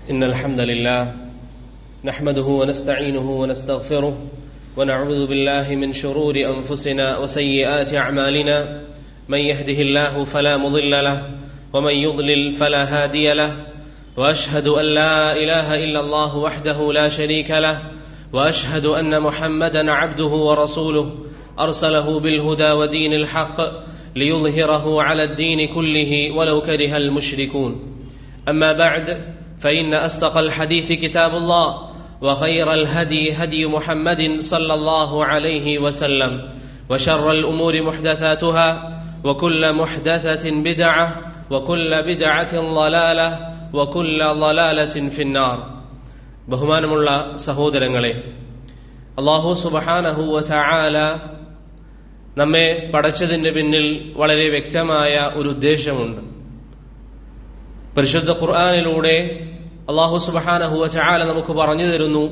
إن الحمد لله نحمده ونستعينه ونستغفره ونعوذ بالله من شرور أنفسنا وسيئات أعمالنا من يهده الله فلا مضل له ومن يضلل فلا هادي له وأشهد أن لا إله إلا الله وحده لا شريك له وأشهد أن محمدا عبده ورسوله أرسله بالهدى ودين الحق ليظهره على الدين كله ولو كره المشركون أما بعد فإن أصدق الحديث كتاب الله وخير الهدي هدي محمد صلى الله عليه وسلم وشر الأمور محدثاتها وكل محدثة بدعة وكل بدعة ضلالة وكل ضلالة في النار ബഹുമാനമുള്ള സഹോദരങ്ങളെ അള്ളാഹു സുബഹാനഹുവ ചായാല നമ്മെ പടച്ചതിന്റെ പിന്നിൽ വളരെ വ്യക്തമായ ഒരു ഉദ്ദേശമുണ്ട് പരിശുദ്ധ ഖുർആാനിലൂടെ അള്ളാഹു സുബഹാനഹുവ ചായാല നമുക്ക് പറഞ്ഞു തരുന്നു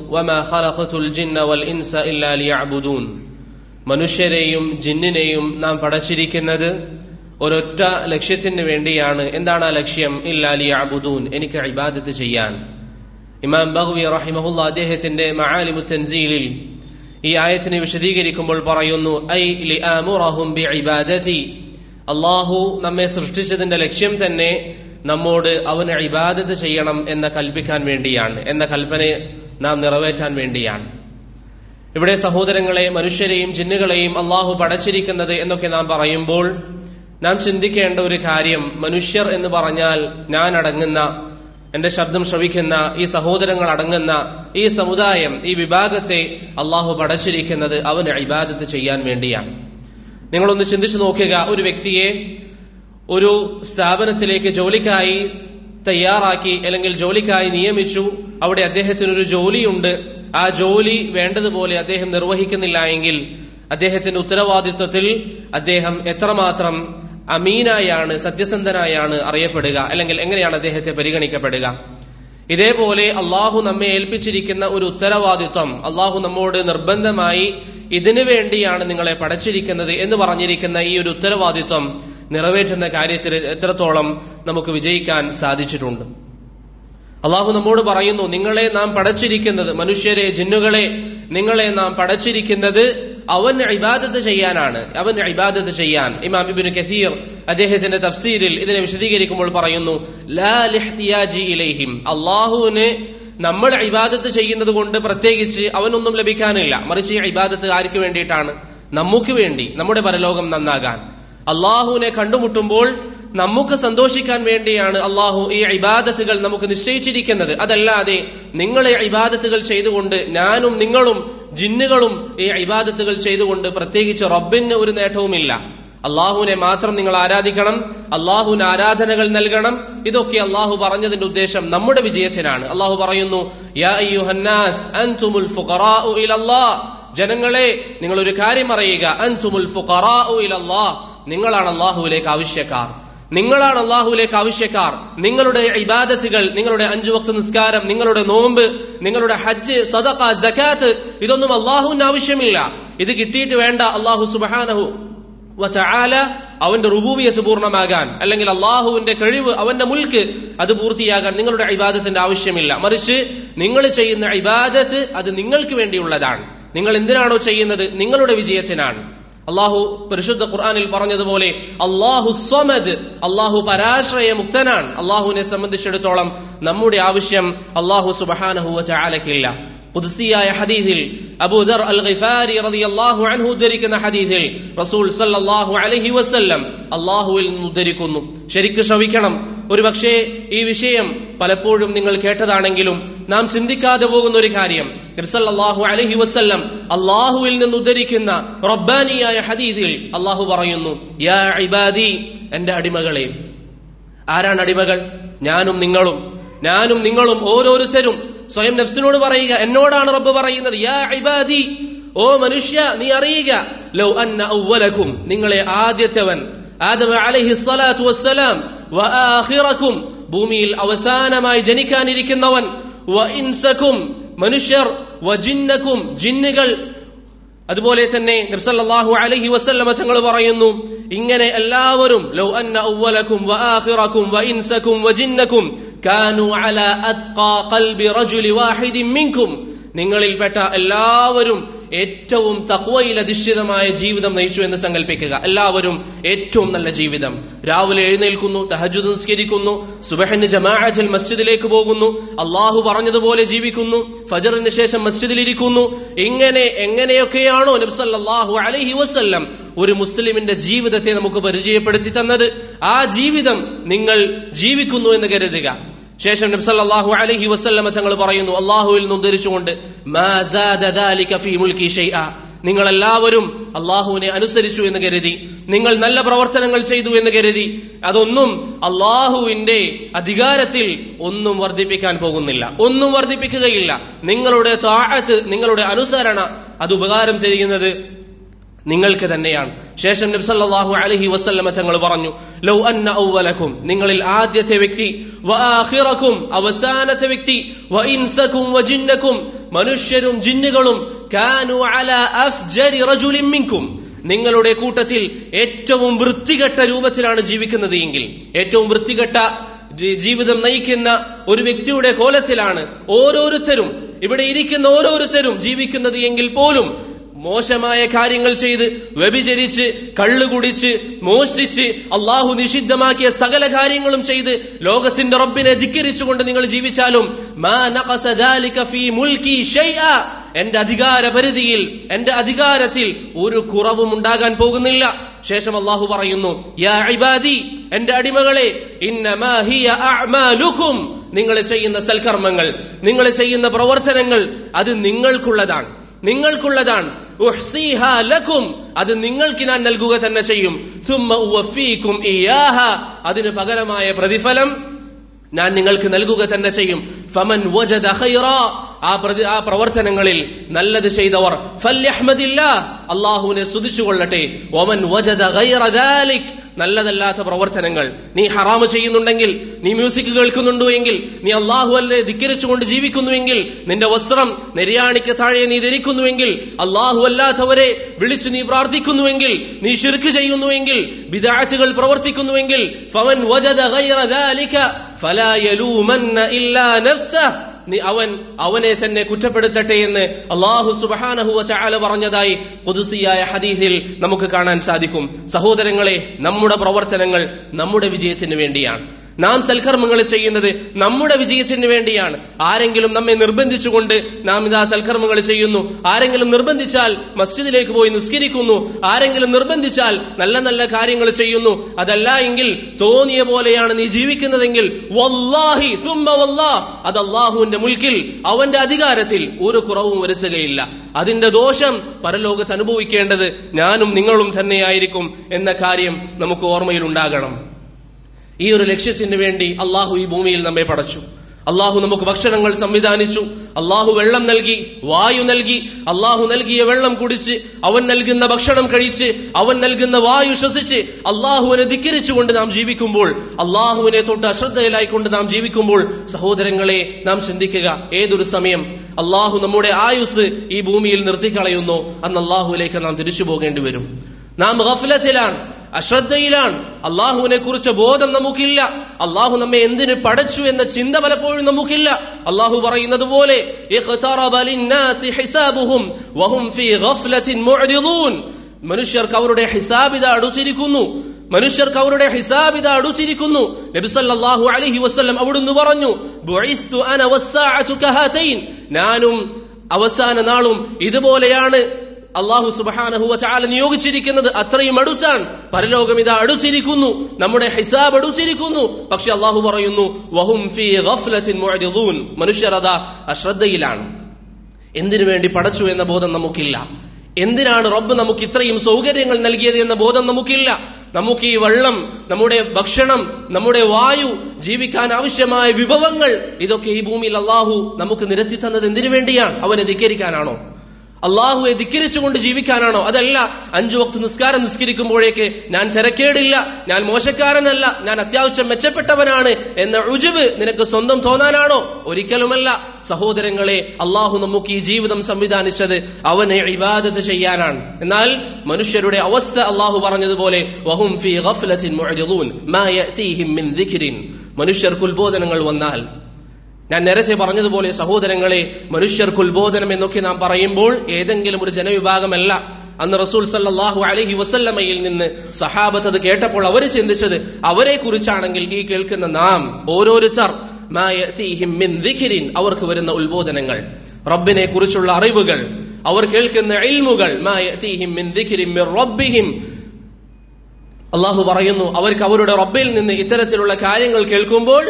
മനുഷ്യരെയും ജിന്നിനെയും നാം പടച്ചിരിക്കുന്നത് ഒരൊറ്റ ലക്ഷ്യത്തിന് വേണ്ടിയാണ് എന്താണ് ആ ലക്ഷ്യം ഇല്ലാലി അബുദൂൻ എനിക്ക് ഇബാദത്ത് ചെയ്യാൻ ഇമാം ബഹുവി റഹിമഹുല്ല അദ്ദേഹത്തിന്റെ മആലിമു തൻസീലിൽ ഈ ആയത്തിനെ വിശദീകരിക്കുമ്പോൾ പറയുന്നു ഐ ലിഅമുറഹും ബിഇബാദതി അല്ലാഹു നമ്മെ സൃഷ്ടിച്ചതിന്റെ ലക്ഷ്യം തന്നെ നമ്മോട് അവന് ഇബാദത്ത് ചെയ്യണം എന്ന കൽപ്പിക്കാൻ വേണ്ടിയാണ് എന്ന കൽപ്പനയെ നാം നിറവേറ്റാൻ വേണ്ടിയാണ് ഇവിടെ സഹോദരങ്ങളെ മനുഷ്യരെയും ജിന്നുകളെയും അള്ളാഹു പടച്ചിരിക്കുന്നത് എന്നൊക്കെ നാം പറയുമ്പോൾ നാം ചിന്തിക്കേണ്ട ഒരു കാര്യം മനുഷ്യർ എന്ന് പറഞ്ഞാൽ ഞാൻ അടങ്ങുന്ന എന്റെ ശബ്ദം ശ്രവിക്കുന്ന ഈ സഹോദരങ്ങൾ അടങ്ങുന്ന ഈ സമുദായം ഈ വിഭാഗത്തെ അള്ളാഹു പടച്ചിരിക്കുന്നത് അവന് ഇബാദത്ത് ചെയ്യാൻ വേണ്ടിയാണ് നിങ്ങളൊന്ന് ചിന്തിച്ചു നോക്കുക ഒരു വ്യക്തിയെ ഒരു സ്ഥാപനത്തിലേക്ക് ജോലിക്കായി തയ്യാറാക്കി അല്ലെങ്കിൽ ജോലിക്കായി നിയമിച്ചു അവിടെ അദ്ദേഹത്തിനൊരു ജോലിയുണ്ട് ആ ജോലി വേണ്ടതുപോലെ അദ്ദേഹം നിർവഹിക്കുന്നില്ല എങ്കിൽ അദ്ദേഹത്തിന്റെ ഉത്തരവാദിത്വത്തിൽ അദ്ദേഹം എത്രമാത്രം അമീനായാണ് സത്യസന്ധനായാണ് അറിയപ്പെടുക അല്ലെങ്കിൽ എങ്ങനെയാണ് അദ്ദേഹത്തെ പരിഗണിക്കപ്പെടുക ഇതേപോലെ അള്ളാഹു നമ്മെ ഏൽപ്പിച്ചിരിക്കുന്ന ഒരു ഉത്തരവാദിത്വം അള്ളാഹു നമ്മോട് നിർബന്ധമായി ഇതിനു വേണ്ടിയാണ് നിങ്ങളെ പടച്ചിരിക്കുന്നത് എന്ന് പറഞ്ഞിരിക്കുന്ന ഈ ഒരു ഉത്തരവാദിത്വം നിറവേറ്റുന്ന കാര്യത്തിൽ എത്രത്തോളം നമുക്ക് വിജയിക്കാൻ സാധിച്ചിട്ടുണ്ട് അള്ളാഹു നമ്മോട് പറയുന്നു നിങ്ങളെ നാം പടച്ചിരിക്കുന്നത് മനുഷ്യരെ ജിന്നുകളെ നിങ്ങളെ നാം പടച്ചിരിക്കുന്നത് അവൻ ഇബാദത്ത് ചെയ്യാനാണ് അവൻ ഇബാദത്ത് ചെയ്യാൻ ഇമാം ഇബിന് കസീർ അദ്ദേഹത്തിന്റെ തഫ്സീരിൽ ഇതിനെ വിശദീകരിക്കുമ്പോൾ പറയുന്നു ഇലൈഹിം അള്ളാഹുവിന് നമ്മൾ ഇബാദത്ത് ചെയ്യുന്നത് കൊണ്ട് പ്രത്യേകിച്ച് അവനൊന്നും ലഭിക്കാനില്ല മറിച്ച് ഈ ഇബാദത്ത് ആർക്ക് വേണ്ടിയിട്ടാണ് നമുക്ക് വേണ്ടി നമ്മുടെ പരലോകം നന്നാകാൻ അള്ളാഹുവിനെ കണ്ടുമുട്ടുമ്പോൾ നമുക്ക് സന്തോഷിക്കാൻ വേണ്ടിയാണ് അള്ളാഹു ഈ ഇബാദത്തുകൾ നമുക്ക് നിശ്ചയിച്ചിരിക്കുന്നത് അതല്ലാതെ നിങ്ങളെ ഇബാദത്തുകൾ ചെയ്തുകൊണ്ട് ഞാനും നിങ്ങളും ജിന്നുകളും ഈ ഇബാദത്തുകൾ ചെയ്തുകൊണ്ട് പ്രത്യേകിച്ച് റബ്ബിന് ഒരു നേട്ടവുമില്ല അള്ളാഹുവിനെ മാത്രം നിങ്ങൾ ആരാധിക്കണം അള്ളാഹുവിന് ആരാധനകൾ നൽകണം ഇതൊക്കെ അള്ളാഹു പറഞ്ഞതിന്റെ ഉദ്ദേശം നമ്മുടെ വിജയത്തിനാണ് അള്ളാഹു പറയുന്നു ജനങ്ങളെ നിങ്ങൾ ഒരു കാര്യം അറിയുക അൻതുമുൽ നിങ്ങളാണ് അള്ളാഹുവിലേക്ക് ആവശ്യക്കാർ നിങ്ങളാണ് അള്ളാഹുവിലേക്ക് ആവശ്യക്കാർ നിങ്ങളുടെ ഇബാദത്തുകൾ നിങ്ങളുടെ അഞ്ചു വക്ത നിസ്കാരം നിങ്ങളുടെ നോമ്പ് നിങ്ങളുടെ ഹജ്ജ് സദഖ ജക്കാത്ത് ഇതൊന്നും അള്ളാഹുവിന് ആവശ്യമില്ല ഇത് കിട്ടിയിട്ട് വേണ്ട അള്ളാഹു സുബാനഹു വചാല അവന്റെ റുബൂബിയത്ത് പൂർണ്ണമാകാൻ അല്ലെങ്കിൽ അള്ളാഹുവിന്റെ കഴിവ് അവന്റെ മുൽക്ക് അത് പൂർത്തിയാകാൻ നിങ്ങളുടെ ഇബാദത്തിന്റെ ആവശ്യമില്ല മറിച്ച് നിങ്ങൾ ചെയ്യുന്ന ഇബാദത്ത് അത് നിങ്ങൾക്ക് വേണ്ടിയുള്ളതാണ് നിങ്ങൾ എന്തിനാണോ ചെയ്യുന്നത് നിങ്ങളുടെ വിജയത്തിനാണ് അള്ളാഹു പരിശുദ്ധ ഖുർആാനിൽ പറഞ്ഞതുപോലെ അള്ളാഹു സ്വമദ് അള്ളാഹു പരാശ്രയ മുക്തനാണ് അള്ളാഹുവിനെ സംബന്ധിച്ചിടത്തോളം നമ്മുടെ ആവശ്യം അള്ളാഹു സുബഹാനഹുവ ചാലക്കില്ല പുതുസിയായ ഹദീഥിൽ അബൂദർ അൽ ഖിഫാരി റളിയല്ലാഹു അൻഹു ഉദ്ധരിക്കുന്ന ഹദീഥിൽ റസൂൽ സല്ലല്ലാഹു അലൈഹി വസല്ലം അള്ളാഹുവിൽ നിന്ന് ഉദ്ധരിക്കുന്നു ശരിക്ക് ശ്രവിക്കണം ഒരുപക്ഷേ ഈ വിഷയം പലപ്പോഴും നിങ്ങൾ കേട്ടതാണെങ്കിലും നാം ചിന്തിക്കാതെ പോകുന്ന ഒരു കാര്യം നബ്സല്ലാഹു അലഹി വസ്ല്ലം അള്ളാഹുവിൽ നിന്ന് ഉദ്ധരിക്കുന്ന റബ്ബാനിയായ ഹദീദിൽ അള്ളാഹു പറയുന്നു യാ ഇബാദി എന്റെ അടിമകളെ ആരാണ് അടിമകൾ ഞാനും നിങ്ങളും ഞാനും നിങ്ങളും ഓരോരുത്തരും സ്വയം നഫ്സിനോട് പറയുക എന്നോടാണ് റബ്ബ് പറയുന്നത് യാ ഇബാദി ഓ മനുഷ്യ നീ അറിയുക ലൗ അന്ന ഔവലക്കും നിങ്ങളെ ആദ്യത്തവൻ ആദമ അലൈഹി സ്വലാത്തു വസ്സലാം വആഖിറക്കും ഭൂമിയിൽ അവസാനമായി ജനിക്കാനിരിക്കുന്നവൻ വഇൻസക്കും മനുഷ്യർ വജിന്നക്കും ജിന്നുകൾ അതുപോലെ തന്നെ നബ്സല്ലാഹു അലഹി വസല്ലമ തങ്ങൾ പറയുന്നു ഇങ്ങനെ എല്ലാവരും ലൗ അന്ന ഔവലക്കും വആഖിറക്കും വഇൻസക്കും വജിന്നക്കും കാനു അല അത്ഖാ ഖൽബി റജുലി വാഹിദിൻ മിൻകും നിങ്ങളിൽപ്പെട്ട എല്ലാവരും ഏറ്റവും തക്വയിൽ അധിഷ്ഠിതമായ ജീവിതം നയിച്ചു എന്ന് സങ്കല്പിക്കുക എല്ലാവരും ഏറ്റവും നല്ല ജീവിതം രാവിലെ എഴുന്നേൽക്കുന്നു തഹജുദ് നിസ്കരിക്കുന്നു സുബഹന് ജമാഅത്തിൽ മസ്ജിദിലേക്ക് പോകുന്നു അള്ളാഹു പറഞ്ഞതുപോലെ ജീവിക്കുന്നു ഫജറിന് ശേഷം മസ്ജിദിൽ ഇരിക്കുന്നു ഇങ്ങനെ എങ്ങനെയൊക്കെയാണോ നബ്സല്ലാഹു അലൈഹി വസല്ലം ഒരു മുസ്ലിമിന്റെ ജീവിതത്തെ നമുക്ക് പരിചയപ്പെടുത്തി തന്നത് ആ ജീവിതം നിങ്ങൾ ജീവിക്കുന്നു എന്ന് കരുതുക ശേഷം നബ്സല്ലാഹു അലഹി വസ്ല്ലമ തങ്ങൾ പറയുന്നു അള്ളാഹുവിൽ നിന്ന് ഉദ്ധരിച്ചുകൊണ്ട് നിങ്ങൾ എല്ലാവരും അള്ളാഹുവിനെ അനുസരിച്ചു എന്ന് കരുതി നിങ്ങൾ നല്ല പ്രവർത്തനങ്ങൾ ചെയ്തു എന്ന് കരുതി അതൊന്നും അള്ളാഹുവിന്റെ അധികാരത്തിൽ ഒന്നും വർദ്ധിപ്പിക്കാൻ പോകുന്നില്ല ഒന്നും വർദ്ധിപ്പിക്കുകയില്ല നിങ്ങളുടെ താഴത്ത് നിങ്ങളുടെ അനുസരണ അത് ഉപകാരം ചെയ്യുന്നത് നിങ്ങൾക്ക് തന്നെയാണ് ശേഷം നബ്സല്ലാഹു അലഹി വസ്ല്ലമ തങ്ങൾ പറഞ്ഞു ലൗ അന്ന ഔവലക്കും നിങ്ങളിൽ ആദ്യത്തെ വ്യക്തി വആഖിറക്കും അവസാനത്തെ വ്യക്തി വഇൻസക്കും വജിന്നക്കും മനുഷ്യരും ജിന്നുകളും കാനു അല അഫ്ജരി റജുലിൻ മിൻകും നിങ്ങളുടെ കൂട്ടത്തിൽ ഏറ്റവും വൃത്തികെട്ട രൂപത്തിലാണ് ജീവിക്കുന്നത് എങ്കിൽ ഏറ്റവും വൃത്തികെട്ട ജീവിതം നയിക്കുന്ന ഒരു വ്യക്തിയുടെ കോലത്തിലാണ് ഓരോരുത്തരും ഇവിടെ ഇരിക്കുന്ന ഓരോരുത്തരും ജീവിക്കുന്നത് എങ്കിൽ പോലും മോശമായ കാര്യങ്ങൾ ചെയ്ത് വ്യഭിചരിച്ച് കള്ളുകുടിച്ച് മോഷ്ടിച്ച് അള്ളാഹു നിഷിദ്ധമാക്കിയ സകല കാര്യങ്ങളും ചെയ്ത് ലോകത്തിന്റെ റബ്ബിനെ ധിക്കരിച്ചുകൊണ്ട് നിങ്ങൾ ജീവിച്ചാലും എന്റെ അധികാര പരിധിയിൽ എന്റെ അധികാരത്തിൽ ഒരു കുറവും ഉണ്ടാകാൻ പോകുന്നില്ല ശേഷം അള്ളാഹു പറയുന്നു യാ ഇബാദി എന്റെ അടിമകളെ ഇന്നമാഹിയും നിങ്ങൾ ചെയ്യുന്ന സൽക്കർമ്മങ്ങൾ നിങ്ങൾ ചെയ്യുന്ന പ്രവർത്തനങ്ങൾ അത് നിങ്ങൾക്കുള്ളതാണ് നിങ്ങൾക്കുള്ളതാണ് ലക്കും അത് നിങ്ങൾക്ക് ഞാൻ നൽകുക തന്നെ ചെയ്യും അതിന് പകരമായ പ്രതിഫലം ഞാൻ നിങ്ങൾക്ക് നൽകുക തന്നെ ചെയ്യും ഫമൻ വജദ ആ പ്രതി ആ പ്രവർത്തനങ്ങളിൽ നല്ലത് ചെയ്തവർ അള്ളാഹുവിനെ സ്തുതിച്ചുകൊള്ളട്ടെ ഒമൻ വജദ നല്ലതല്ലാത്ത പ്രവർത്തനങ്ങൾ നീ ഹറാമ് ചെയ്യുന്നുണ്ടെങ്കിൽ നീ മ്യൂസിക് കേൾക്കുന്നുണ്ടോ എങ്കിൽ നീ അള്ളാഹു അല്ലെ ധിക്കരിച്ചുകൊണ്ട് ജീവിക്കുന്നുവെങ്കിൽ നിന്റെ വസ്ത്രം നെരിയാണിക്ക് താഴെ നീ ധരിക്കുന്നുവെങ്കിൽ അള്ളാഹു അല്ലാത്തവരെ വിളിച്ചു നീ പ്രാർത്ഥിക്കുന്നുവെങ്കിൽ നീ ഷിർക്ക് ചെയ്യുന്നുവെങ്കിൽ വിദാറ്റുകൾ പ്രവർത്തിക്കുന്നുവെങ്കിൽ ഫവൻ വജദ ഗൈറ ذلك فلا يلومن إلا نفسه നീ അവൻ അവനെ തന്നെ കുറ്റപ്പെടുത്തട്ടെ എന്ന് അള്ളാഹു സുബാനഹുവ ചാല പറഞ്ഞതായി പുതുസിയായ ഹദീസിൽ നമുക്ക് കാണാൻ സാധിക്കും സഹോദരങ്ങളെ നമ്മുടെ പ്രവർത്തനങ്ങൾ നമ്മുടെ വിജയത്തിന് വേണ്ടിയാണ് നാം സൽക്കർമ്മങ്ങൾ ചെയ്യുന്നത് നമ്മുടെ വിജയത്തിന് വേണ്ടിയാണ് ആരെങ്കിലും നമ്മെ നിർബന്ധിച്ചുകൊണ്ട് നാം ഇതാ സൽക്കർമ്മങ്ങൾ ചെയ്യുന്നു ആരെങ്കിലും നിർബന്ധിച്ചാൽ മസ്ജിദിലേക്ക് പോയി നിസ്കരിക്കുന്നു ആരെങ്കിലും നിർബന്ധിച്ചാൽ നല്ല നല്ല കാര്യങ്ങൾ ചെയ്യുന്നു അതല്ല എങ്കിൽ തോന്നിയ പോലെയാണ് നീ ജീവിക്കുന്നതെങ്കിൽ വല്ലാഹി സുമ്മ വല്ലാ അത് അള്ളാഹുവിന്റെ മുൽക്കിൽ അവന്റെ അധികാരത്തിൽ ഒരു കുറവും വരുത്തുകയില്ല അതിന്റെ ദോഷം പരലോകത്ത് അനുഭവിക്കേണ്ടത് ഞാനും നിങ്ങളും തന്നെയായിരിക്കും എന്ന കാര്യം നമുക്ക് ഓർമ്മയിൽ ഉണ്ടാകണം ഈ ഒരു ലക്ഷ്യത്തിന് വേണ്ടി അള്ളാഹു ഈ ഭൂമിയിൽ നമ്മെ പടച്ചു അള്ളാഹു നമുക്ക് ഭക്ഷണങ്ങൾ സംവിധാനിച്ചു അള്ളാഹു വെള്ളം നൽകി വായു നൽകി അള്ളാഹു നൽകിയ വെള്ളം കുടിച്ച് അവൻ നൽകുന്ന ഭക്ഷണം കഴിച്ച് അവൻ നൽകുന്ന വായു ശ്വസിച്ച് അള്ളാഹുവിനെ ധിക്കരിച്ചുകൊണ്ട് നാം ജീവിക്കുമ്പോൾ അള്ളാഹുവിനെ തൊട്ട് അശ്രദ്ധയിലായിക്കൊണ്ട് നാം ജീവിക്കുമ്പോൾ സഹോദരങ്ങളെ നാം ചിന്തിക്കുക ഏതൊരു സമയം അള്ളാഹു നമ്മുടെ ആയുസ് ഈ ഭൂമിയിൽ നിർത്തിക്കളയുന്നു അന്ന് അള്ളാഹുവിലേക്ക് നാം തിരിച്ചു പോകേണ്ടി വരും നാം ഗഫലത്തിലാണ് അശ്രദ്ധയിലാണ് അള്ളാഹുവിനെ കുറിച്ച് ബോധം നമുക്കില്ല അള്ളാഹു നമ്മെ എന്തിനു പടച്ചു എന്ന ചിന്ത പലപ്പോഴും നമുക്കില്ല അള്ളാഹു പറയുന്നത് പോലെ മനുഷ്യർക്ക് അവരുടെ ഹിസാബിത അടുത്തിരിക്കുന്നു മനുഷ്യർക്ക് അവരുടെ ഹിസാബിത അടുത്തിരിക്കുന്നു നബിസല്ലാഹു അലഹി വസ്ലം അവിടുന്ന് പറഞ്ഞു ഞാനും അവസാന നാളും ഇതുപോലെയാണ് അള്ളാഹു സുബാനഹുവ ചാല നിയോഗിച്ചിരിക്കുന്നത് അത്രയും അടുത്താണ് പരലോകം ഇതാ അടുത്തിരിക്കുന്നു നമ്മുടെ ഹിസാബ് അടുത്തിരിക്കുന്നു പക്ഷെ അള്ളാഹു പറയുന്നു വഹും ഫീ ഗഫ്ലത്തിൻ മുഅ്രിദൂൻ മനുഷ്യർ അതാ അശ്രദ്ധയിലാണ് എന്തിനു വേണ്ടി പടച്ചു എന്ന ബോധം നമുക്കില്ല എന്തിനാണ് റബ്ബ് നമുക്ക് ഇത്രയും സൗകര്യങ്ങൾ നൽകിയത് എന്ന ബോധം നമുക്കില്ല നമുക്ക് ഈ വെള്ളം നമ്മുടെ ഭക്ഷണം നമ്മുടെ വായു ജീവിക്കാൻ ആവശ്യമായ വിഭവങ്ങൾ ഇതൊക്കെ ഈ ഭൂമിയിൽ അള്ളാഹു നമുക്ക് നിരത്തി തന്നത് എന്തിനു വേണ്ടിയാണ് അവനെ ധിക്കരിക്കാനാണോ അള്ളാഹുവെ ധിക്കരിച്ചുകൊണ്ട് ജീവിക്കാനാണോ അതല്ല അഞ്ചു വക്ത് നിസ്കാരം നിസ്കരിക്കുമ്പോഴേക്ക് ഞാൻ തിരക്കേടില്ല ഞാൻ മോശക്കാരനല്ല ഞാൻ അത്യാവശ്യം മെച്ചപ്പെട്ടവനാണ് എന്ന ഉജുബ് നിനക്ക് സ്വന്തം തോന്നാനാണോ ഒരിക്കലുമല്ല സഹോദരങ്ങളെ അള്ളാഹു നമുക്ക് ഈ ജീവിതം സംവിധാനിച്ചത് അവനെ ഇബാദത്ത് ചെയ്യാനാണ് എന്നാൽ മനുഷ്യരുടെ അവസ്ഥ അള്ളാഹു പറഞ്ഞതുപോലെ വഹും ഫീ ഗഫ്ലത്തിൻ മുഅ്രിദൂൻ മാ യഅതീഹിം മിൻ ദിക്രിൻ മനുഷ്യർക്ക് ഉത്ബോധനങ്ങൾ വന്നാൽ ഞാൻ നേരത്തെ പറഞ്ഞതുപോലെ സഹോദരങ്ങളെ മനുഷ്യർക്ക് ഉത്ബോധനം എന്നൊക്കെ നാം പറയുമ്പോൾ ഏതെങ്കിലും ഒരു ജനവിഭാഗമല്ല അന്ന് റസൂൽ സല്ലാഹു അലഹി വസല്ലമയിൽ നിന്ന് സഹാബത്ത് അത് കേട്ടപ്പോൾ അവർ ചിന്തിച്ചത് അവരെ കുറിച്ചാണെങ്കിൽ ഈ കേൾക്കുന്ന നാം ഓരോരുത്തർ അവർക്ക് വരുന്ന ഉത്ബോധനങ്ങൾ റബ്ബിനെ കുറിച്ചുള്ള അറിവുകൾ അവർ കേൾക്കുന്ന ഇൽമുകൾ അള്ളാഹു പറയുന്നു അവർക്ക് അവരുടെ റബ്ബിൽ നിന്ന് ഇത്തരത്തിലുള്ള കാര്യങ്ങൾ കേൾക്കുമ്പോൾ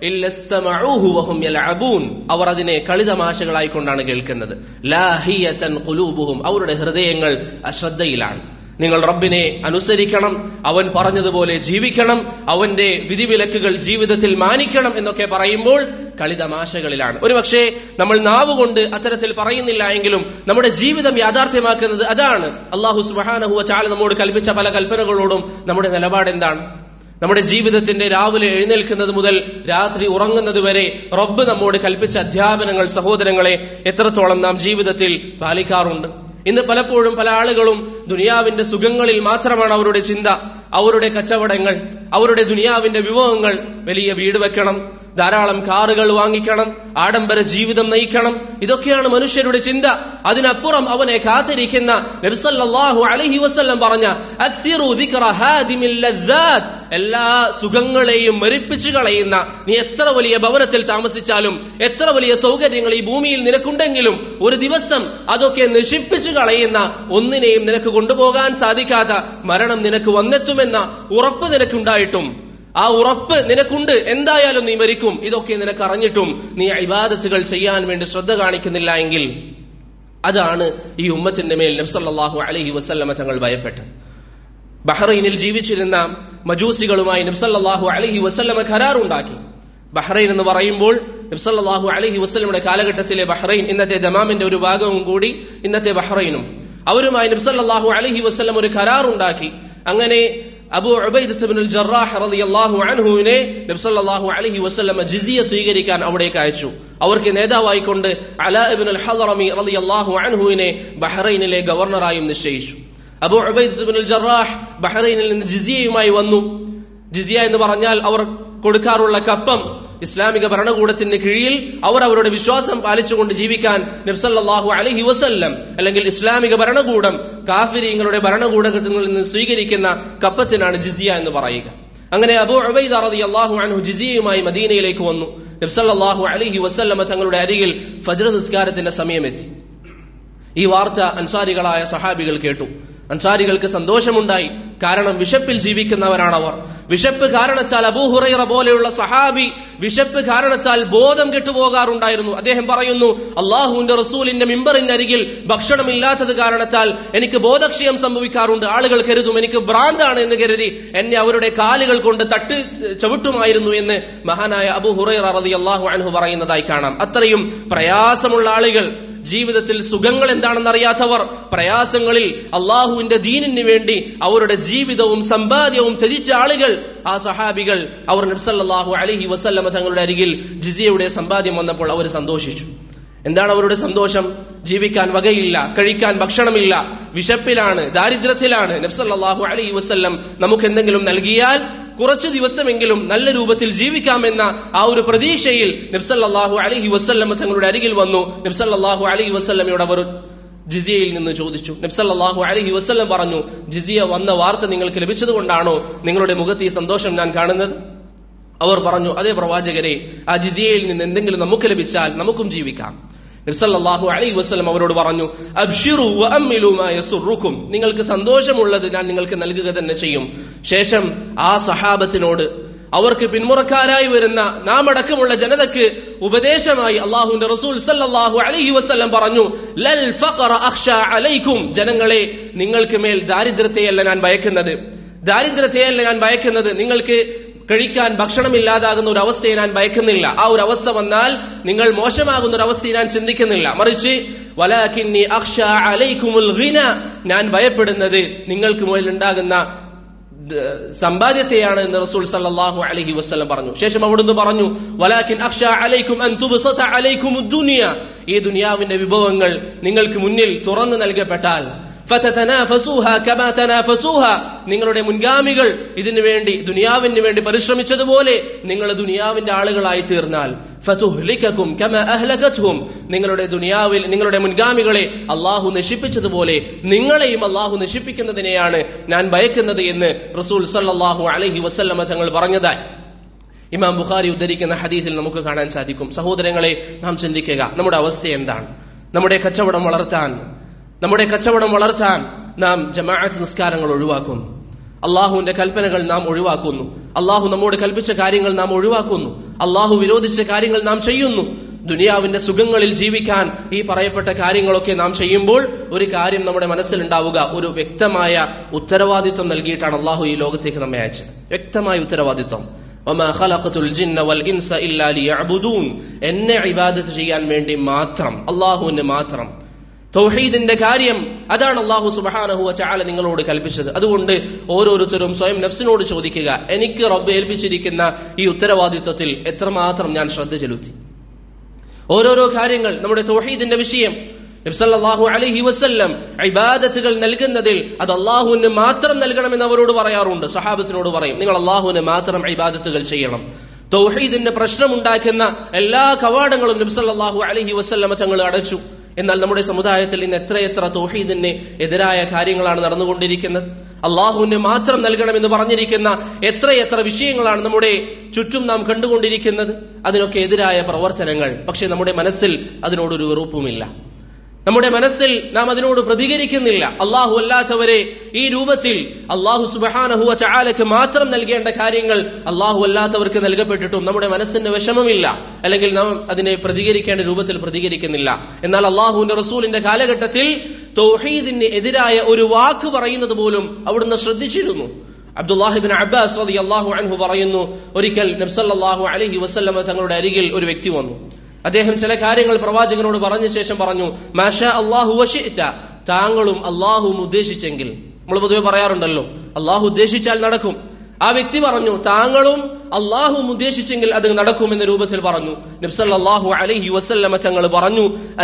അവർ അതിനെ കളിതമാശകളായിക്കൊണ്ടാണ് കേൾക്കുന്നത് അവരുടെ ഹൃദയങ്ങൾ അശ്രദ്ധയിലാണ് നിങ്ങൾ റബ്ബിനെ അനുസരിക്കണം അവൻ പറഞ്ഞതുപോലെ ജീവിക്കണം അവന്റെ വിധിവിലക്കുകൾ ജീവിതത്തിൽ മാനിക്കണം എന്നൊക്കെ പറയുമ്പോൾ കളിതമാശകളിലാണ് ഒരുപക്ഷെ നമ്മൾ നാവുകൊണ്ട് അത്തരത്തിൽ പറയുന്നില്ല എങ്കിലും നമ്മുടെ ജീവിതം യാഥാർത്ഥ്യമാക്കുന്നത് അതാണ് അള്ളാഹു സുബാനഹുവ ചാല നമ്മോട് കൽപ്പിച്ച പല കൽപ്പനകളോടും നമ്മുടെ നിലപാട് എന്താണ് നമ്മുടെ ജീവിതത്തിന്റെ രാവിലെ എഴുന്നേൽക്കുന്നത് മുതൽ രാത്രി ഉറങ്ങുന്നത് വരെ റബ്ബ് നമ്മോട് കൽപ്പിച്ച അധ്യാപനങ്ങൾ സഹോദരങ്ങളെ എത്രത്തോളം നാം ജീവിതത്തിൽ പാലിക്കാറുണ്ട് ഇന്ന് പലപ്പോഴും പല ആളുകളും ദുനിയാവിന്റെ സുഖങ്ങളിൽ മാത്രമാണ് അവരുടെ ചിന്ത അവരുടെ കച്ചവടങ്ങൾ അവരുടെ ദുനിയാവിന്റെ വിഭവങ്ങൾ വലിയ വീട് വെക്കണം ധാരാളം കാറുകൾ വാങ്ങിക്കണം ആഡംബര ജീവിതം നയിക്കണം ഇതൊക്കെയാണ് മനുഷ്യരുടെ ചിന്ത അതിനപ്പുറം അവനെ കാത്തിരിക്കുന്ന നബ്സല്ലാഹു അലഹി വസ്ല്ലം പറഞ്ഞ എല്ലാ സുഖങ്ങളെയും മരിപ്പിച്ചു കളയുന്ന നീ എത്ര വലിയ ഭവനത്തിൽ താമസിച്ചാലും എത്ര വലിയ സൗകര്യങ്ങൾ ഈ ഭൂമിയിൽ നിനക്കുണ്ടെങ്കിലും ഒരു ദിവസം അതൊക്കെ നശിപ്പിച്ചു കളയുന്ന ഒന്നിനെയും നിനക്ക് കൊണ്ടുപോകാൻ സാധിക്കാത്ത മരണം നിനക്ക് വന്നെത്തുമെന്ന ഉറപ്പ് നിനക്കുണ്ടായിട്ടും ആ ഉറപ്പ് നിനക്കുണ്ട് എന്തായാലും നീ മരിക്കും ഇതൊക്കെ നിനക്ക് അറിഞ്ഞിട്ടും നീ ഇബാദത്തുകൾ ചെയ്യാൻ വേണ്ടി ശ്രദ്ധ കാണിക്കുന്നില്ല എങ്കിൽ അതാണ് ഈ ഉമ്മത്തിന്റെ മേൽ നബ്സല്ലാഹു അലഹി വസ്ല്ലമ തങ്ങൾ ഭയപ്പെട്ടത് ബഹ്റൈനിൽ ജീവിച്ചിരുന്ന മജൂസികളുമായി നബ്സല്ലാഹു അലഹി വസ്ല്ലമ കരാറുണ്ടാക്കി ബഹ്റൈൻ എന്ന് പറയുമ്പോൾ നബ്സല്ലാഹു അലഹി വസ്ലമിയുടെ കാലഘട്ടത്തിലെ ബഹ്റൈൻ ഇന്നത്തെ ദമാമിന്റെ ഒരു ഭാഗവും കൂടി ഇന്നത്തെ ബഹ്റൈനും അവരുമായി നബ്സല്ലാഹു അലഹി വസ്ലം ഒരു കരാറുണ്ടാക്കി അങ്ങനെ അബു ഉബൈദുൽ ജറാഹ് റളിയല്ലാഹു അൻഹുവിനെ നബ്സല്ലാഹു അലഹി വസ്ലമ ജിസിയ സ്വീകരിക്കാൻ അവിടേക്ക് അയച്ചു അവർക്ക് നേതാവായിക്കൊണ്ട് അല ഇബ്നുൽ ഹദറമി റളിയല്ലാഹു അൻഹുവിനെ ബഹ്റൈനിലെ ഗവർണറായും നിശ്ചയിച്ചു അബു ഉബൈദുൽ ജറാഹ് ബഹ്റൈനിൽ നിന്ന് ജിസിയയുമായി വന്നു ജിസിയ എന്ന് പറഞ്ഞാൽ അവർ കൊടുക്കാറുള്ള കപ്പം ഇസ്ലാമിക ഭരണകൂടത്തിന് കീഴിൽ അവർ അവരുടെ വിശ്വാസം പാലിച്ചുകൊണ്ട് ജീവിക്കാൻ നബ്സല്ലാഹു അലഹി വസല്ലം അല്ലെങ്കിൽ ഇസ്ലാമിക ഭരണകൂടം കാഫിരിങ്ങളുടെ ഭരണകൂടത്തിൽ നിന്ന് സ്വീകരിക്കുന്ന കപ്പത്തിനാണ് ജിസിയ എന്ന് പറയുക അങ്ങനെ അബു അബൈദ് റതി അള്ളാഹു അൻഹു ജിസിയയുമായി മദീനയിലേക്ക് വന്നു നബ്സല്ലാഹു അലഹി വസല്ലമ തങ്ങളുടെ അരികിൽ ഫജ്ര നിസ്കാരത്തിന്റെ സമയമെത്തി ഈ വാർത്ത അൻസാരികളായ സഹാബികൾ കേട്ടു അൻസാരികൾക്ക് സന്തോഷമുണ്ടായി കാരണം വിശപ്പിൽ ജീവിക്കുന്നവരാണവർ വിശപ്പ് കാരണത്താൽ അബൂഹുറൈറ പോലെയുള്ള സഹാബി വിശപ്പ് കാരണത്താൽ ബോധം കെട്ടുപോകാറുണ്ടായിരുന്നു അദ്ദേഹം പറയുന്നു അള്ളാഹുവിന്റെ റസൂലിന്റെ മിമ്പറിന്റെ അരികിൽ ഭക്ഷണമില്ലാത്തത് കാരണത്താൽ എനിക്ക് ബോധക്ഷയം സംഭവിക്കാറുണ്ട് ആളുകൾ കരുതും എനിക്ക് ഭ്രാന്താണ് എന്ന് കരുതി എന്നെ അവരുടെ കാലുകൾ കൊണ്ട് തട്ട് ചവിട്ടുമായിരുന്നു എന്ന് മഹാനായ അബു ഹുറൈറ റതി അള്ളാഹു അൻഹു പറയുന്നതായി കാണാം അത്രയും പ്രയാസമുള്ള ആളുകൾ ജീവിതത്തിൽ സുഖങ്ങൾ എന്താണെന്ന് അറിയാത്തവർ പ്രയാസങ്ങളിൽ അള്ളാഹുവിന്റെ ദീനിന് വേണ്ടി അവരുടെ ജീവിതവും സമ്പാദ്യവും ത്യജിച്ച ആളുകൾ ആ സഹാബികൾ അവർ നബ്സല്ലാഹു അലഹി വസല്ലമ തങ്ങളുടെ അരികിൽ ജിസിയയുടെ സമ്പാദ്യം വന്നപ്പോൾ അവർ സന്തോഷിച്ചു എന്താണ് അവരുടെ സന്തോഷം ജീവിക്കാൻ വകയില്ല കഴിക്കാൻ ഭക്ഷണമില്ല വിശപ്പിലാണ് ദാരിദ്ര്യത്തിലാണ് നബ്സല്ലാഹു അലൈഹി വസ്ല്ലം നമുക്ക് എന്തെങ്കിലും നൽകിയാൽ കുറച്ചു ദിവസമെങ്കിലും നല്ല രൂപത്തിൽ ജീവിക്കാമെന്ന ആ ഒരു പ്രതീക്ഷയിൽ നബ്സല്ലാഹു അലഹി വസ്ല്ലം തങ്ങളുടെ അരികിൽ വന്നു നബ്സല്ലാഹു അലഹി വസ്ല്ലമയോട് അവർ ജിസിയയിൽ നിന്ന് ചോദിച്ചു നബ്സല്ലാഹു അലഹി വസ്ല്ലം പറഞ്ഞു ജിസിയ വന്ന വാർത്ത നിങ്ങൾക്ക് ലഭിച്ചതുകൊണ്ടാണോ നിങ്ങളുടെ മുഖത്ത് ഈ സന്തോഷം ഞാൻ കാണുന്നത് അവർ പറഞ്ഞു അതേ പ്രവാചകരെ ആ ജിസിയയിൽ നിന്ന് എന്തെങ്കിലും നമുക്ക് ലഭിച്ചാൽ നമുക്കും ജീവിക്കാം നബ്സല്ലാഹു അലൈ വസ്ലം അവരോട് പറഞ്ഞു അബ്ഷിറു യസുറുക്കും നിങ്ങൾക്ക് സന്തോഷമുള്ളത് ഞാൻ നിങ്ങൾക്ക് നൽകുക തന്നെ ചെയ്യും ശേഷം ആ സഹാബത്തിനോട് അവർക്ക് പിന്മുറക്കാരായി വരുന്ന നാം അടക്കമുള്ള ജനതക്ക് ഉപദേശമായി അള്ളാഹുവിന്റെ റസൂൽ സല്ലല്ലാഹു അലൈഹി വസല്ലം പറഞ്ഞു ലൽ ഫഖറ അഖ്ഷ അലൈക്കും ജനങ്ങളെ നിങ്ങൾക്ക് മേൽ ദാരിദ്ര്യത്തെയല്ല ഞാൻ ഭയക്കുന്നത് ദാരിദ്ര്യത്തെയല്ല ഞാൻ ഭയക്കുന്നത് നിങ്ങൾക്ക് കഴിക്കാൻ ഭക്ഷണമില്ലാതാകുന്ന ഒരു അവസ്ഥയെ ഞാൻ ഭയക്കുന്നില്ല ആ ഒരു അവസ്ഥ വന്നാൽ നിങ്ങൾ മോശമാകുന്ന ഒരു അവസ്ഥയെ ഞാൻ ചിന്തിക്കുന്നില്ല മറിച്ച് വലാകിന്നി അഖ്ഷ അലൈക്കുമുൽ ഘിന ഞാൻ ഭയപ്പെടുന്നത് നിങ്ങൾക്ക് മുകളിൽ ഉണ്ടാകുന്ന സമ്പാദ്യത്തെയാണ് എന്ന് റസൂൽ സല്ലല്ലാഹു അലൈഹി വസല്ലം പറഞ്ഞു ശേഷം അവിടുന്ന് പറഞ്ഞു വലാകിൻ അഖ്ഷ അലൈക്കും അൻ തുബ്സത അലൈക്കും ദുനിയ ഈ ദുനിയാവിന്റെ വിഭവങ്ങൾ നിങ്ങൾക്ക് മുന്നിൽ തുറന്നു നൽകപ്പെട്ടാൽ ഫതതനാഫസൂഹ കമാ തനാഫസൂഹ നിങ്ങളുടെ മുൻഗാമികൾ ഇതിനു വേണ്ടി ദുനിയാവിന് വേണ്ടി പരിശ്രമിച്ചതുപോലെ നിങ്ങൾ ദുനിയാവിന്റെ ആളുകളായി തീർന്നാൽ ഫതുഹ്ലികകും കമാ അഹ്ലകത്ഹും നിങ്ങളുടെ ദുനിയാവിൽ നിങ്ങളുടെ മുൻഗാമികളെ അള്ളാഹു നശിപ്പിച്ചതുപോലെ നിങ്ങളെയും അള്ളാഹു നശിപ്പിക്കുന്നതിനെയാണ് ഞാൻ ഭയക്കുന്നത് എന്ന് റസൂൽ സല്ലല്ലാഹു അലൈഹി വസല്ലമ തങ്ങൾ പറഞ്ഞതായി ഇമാം ബുഖാരി ഉദ്ധരിക്കുന്ന ഹദീത്തിൽ നമുക്ക് കാണാൻ സാധിക്കും സഹോദരങ്ങളെ നാം ചിന്തിക്കുക നമ്മുടെ അവസ്ഥ എന്താണ് നമ്മുടെ കച്ചവടം വളർത്താൻ നമ്മുടെ കച്ചവടം വളർത്താൻ നാം ജമാഅത്ത് നിസ്കാരങ്ങൾ ഒഴിവാക്കുന്നു അള്ളാഹുവിന്റെ കൽപ്പനകൾ നാം ഒഴിവാക്കുന്നു അള്ളാഹു നമ്മോട് കൽപ്പിച്ച കാര്യങ്ങൾ നാം ഒഴിവാക്കുന്നു അള്ളാഹു വിരോധിച്ച കാര്യങ്ങൾ നാം ചെയ്യുന്നു ദുനിയാവിന്റെ സുഖങ്ങളിൽ ജീവിക്കാൻ ഈ പറയപ്പെട്ട കാര്യങ്ങളൊക്കെ നാം ചെയ്യുമ്പോൾ ഒരു കാര്യം നമ്മുടെ മനസ്സിലുണ്ടാവുക ഒരു വ്യക്തമായ ഉത്തരവാദിത്വം നൽകിയിട്ടാണ് അള്ളാഹു ഈ ലോകത്തേക്ക് നമ്മെ അയച്ചത് വ്യക്തമായ ഉത്തരവാദിത്വം വമാ ഖലഖതുൽ ജിന്ന വൽ ഇൻസ ഇല്ലാ ലിയഅ്ബുദൂൻ എന്നെ ഇബാദത്ത് ചെയ്യാൻ വേണ്ടി മാത്രം അള്ളാഹുവിന് മാത്രം തൗഹീദിന്റെ കാര്യം അതാണ് അള്ളാഹു സുബ്ഹാനഹു വതആല നിങ്ങളോട് കൽപ്പിച്ചത് അതുകൊണ്ട് ഓരോരുത്തരും സ്വയം നഫ്സിനോട് ചോദിക്കുക എനിക്ക് റബ്ബ് ഏൽപ്പിച്ചിരിക്കുന്ന ഈ ഉത്തരവാദിത്വത്തിൽ എത്രമാത്രം ഞാൻ ശ്രദ്ധ ചെലുത്തി ഓരോരോ കാര്യങ്ങൾ നമ്മുടെ തൗഹീദിന്റെ വിഷയം നബ്സല്ലാഹു അലൈഹി വസല്ലം ഇബാദത്തുകൾ നൽകുന്നതിൽ അത് അള്ളാഹുവിന് മാത്രം നൽകണമെന്ന് അവരോട് പറയാറുണ്ട് സഹാബത്തിനോട് പറയും നിങ്ങൾ അള്ളാഹുവിന് മാത്രം ഇബാദത്തുകൾ ചെയ്യണം തൗഹീദിന്റെ പ്രശ്നമുണ്ടാക്കുന്ന എല്ലാ കവാടങ്ങളും നബ്സല്ലാഹു അലൈഹി വസല്ലമ തങ്ങൾ അടച്ചു എന്നാൽ നമ്മുടെ സമുദായത്തിൽ ഇന്ന് എത്രയെത്ര തൗഹീദിന് എതിരായ കാര്യങ്ങളാണ് നടന്നുകൊണ്ടിരിക്കുന്നത് അള്ളാഹുവിന് മാത്രം നൽകണമെന്ന് പറഞ്ഞിരിക്കുന്ന എത്രയെത്ര വിഷയങ്ങളാണ് നമ്മുടെ ചുറ്റും നാം കണ്ടുകൊണ്ടിരിക്കുന്നത് അതിനൊക്കെ എതിരായ പ്രവർത്തനങ്ങൾ പക്ഷെ നമ്മുടെ മനസ്സിൽ അതിനോടൊരു വെറുപ്പുമില്ല നമ്മുടെ മനസ്സിൽ നാം അതിനോട് പ്രതികരിക്കുന്നില്ല അള്ളാഹു അല്ലാത്തവരെ ഈ രൂപത്തിൽ അള്ളാഹു സുബഹാനഹുവ ചാലക്ക് മാത്രം നൽകേണ്ട കാര്യങ്ങൾ അള്ളാഹു അല്ലാത്തവർക്ക് നൽകപ്പെട്ടിട്ടും നമ്മുടെ മനസ്സിന് വിഷമമില്ല അല്ലെങ്കിൽ നാം അതിനെ പ്രതികരിക്കേണ്ട രൂപത്തിൽ പ്രതികരിക്കുന്നില്ല എന്നാൽ അള്ളാഹുവിന്റെ റസൂലിന്റെ കാലഘട്ടത്തിൽ തൗഹീദിന് എതിരായ ഒരു വാക്ക് പറയുന്നത് പോലും അവിടുന്ന് ശ്രദ്ധിച്ചിരുന്നു അബ്ദുല്ലാഹിബിൻ അബ്ബാസ് റതി അള്ളാഹു അൻഹു പറയുന്നു ഒരിക്കൽ നബ്സല്ലാഹു അലഹി വസ്ല്ലമ തങ്ങളുടെ അരികിൽ ഒരു വ്യക്തി വന്നു അദ്ദേഹം ചില കാര്യങ്ങൾ പ്രവാചകനോട് പറഞ്ഞ ശേഷം പറഞ്ഞു മാഷ അള്ളാഹു വഷിച്ച താങ്കളും അള്ളാഹുവും ഉദ്ദേശിച്ചെങ്കിൽ നമ്മൾ പൊതുവെ പറയാറുണ്ടല്ലോ അള്ളാഹു ഉദ്ദേശിച്ചാൽ നടക്കും ആ വ്യക്തി പറഞ്ഞു താങ്കളും അള്ളാഹുവും ഉദ്ദേശിച്ചെങ്കിൽ അത് നടക്കും എന്ന രൂപത്തിൽ പറഞ്ഞു നബ്സല്ലാഹു അലഹി വസല്ലമ തങ്ങൾ പറഞ്ഞു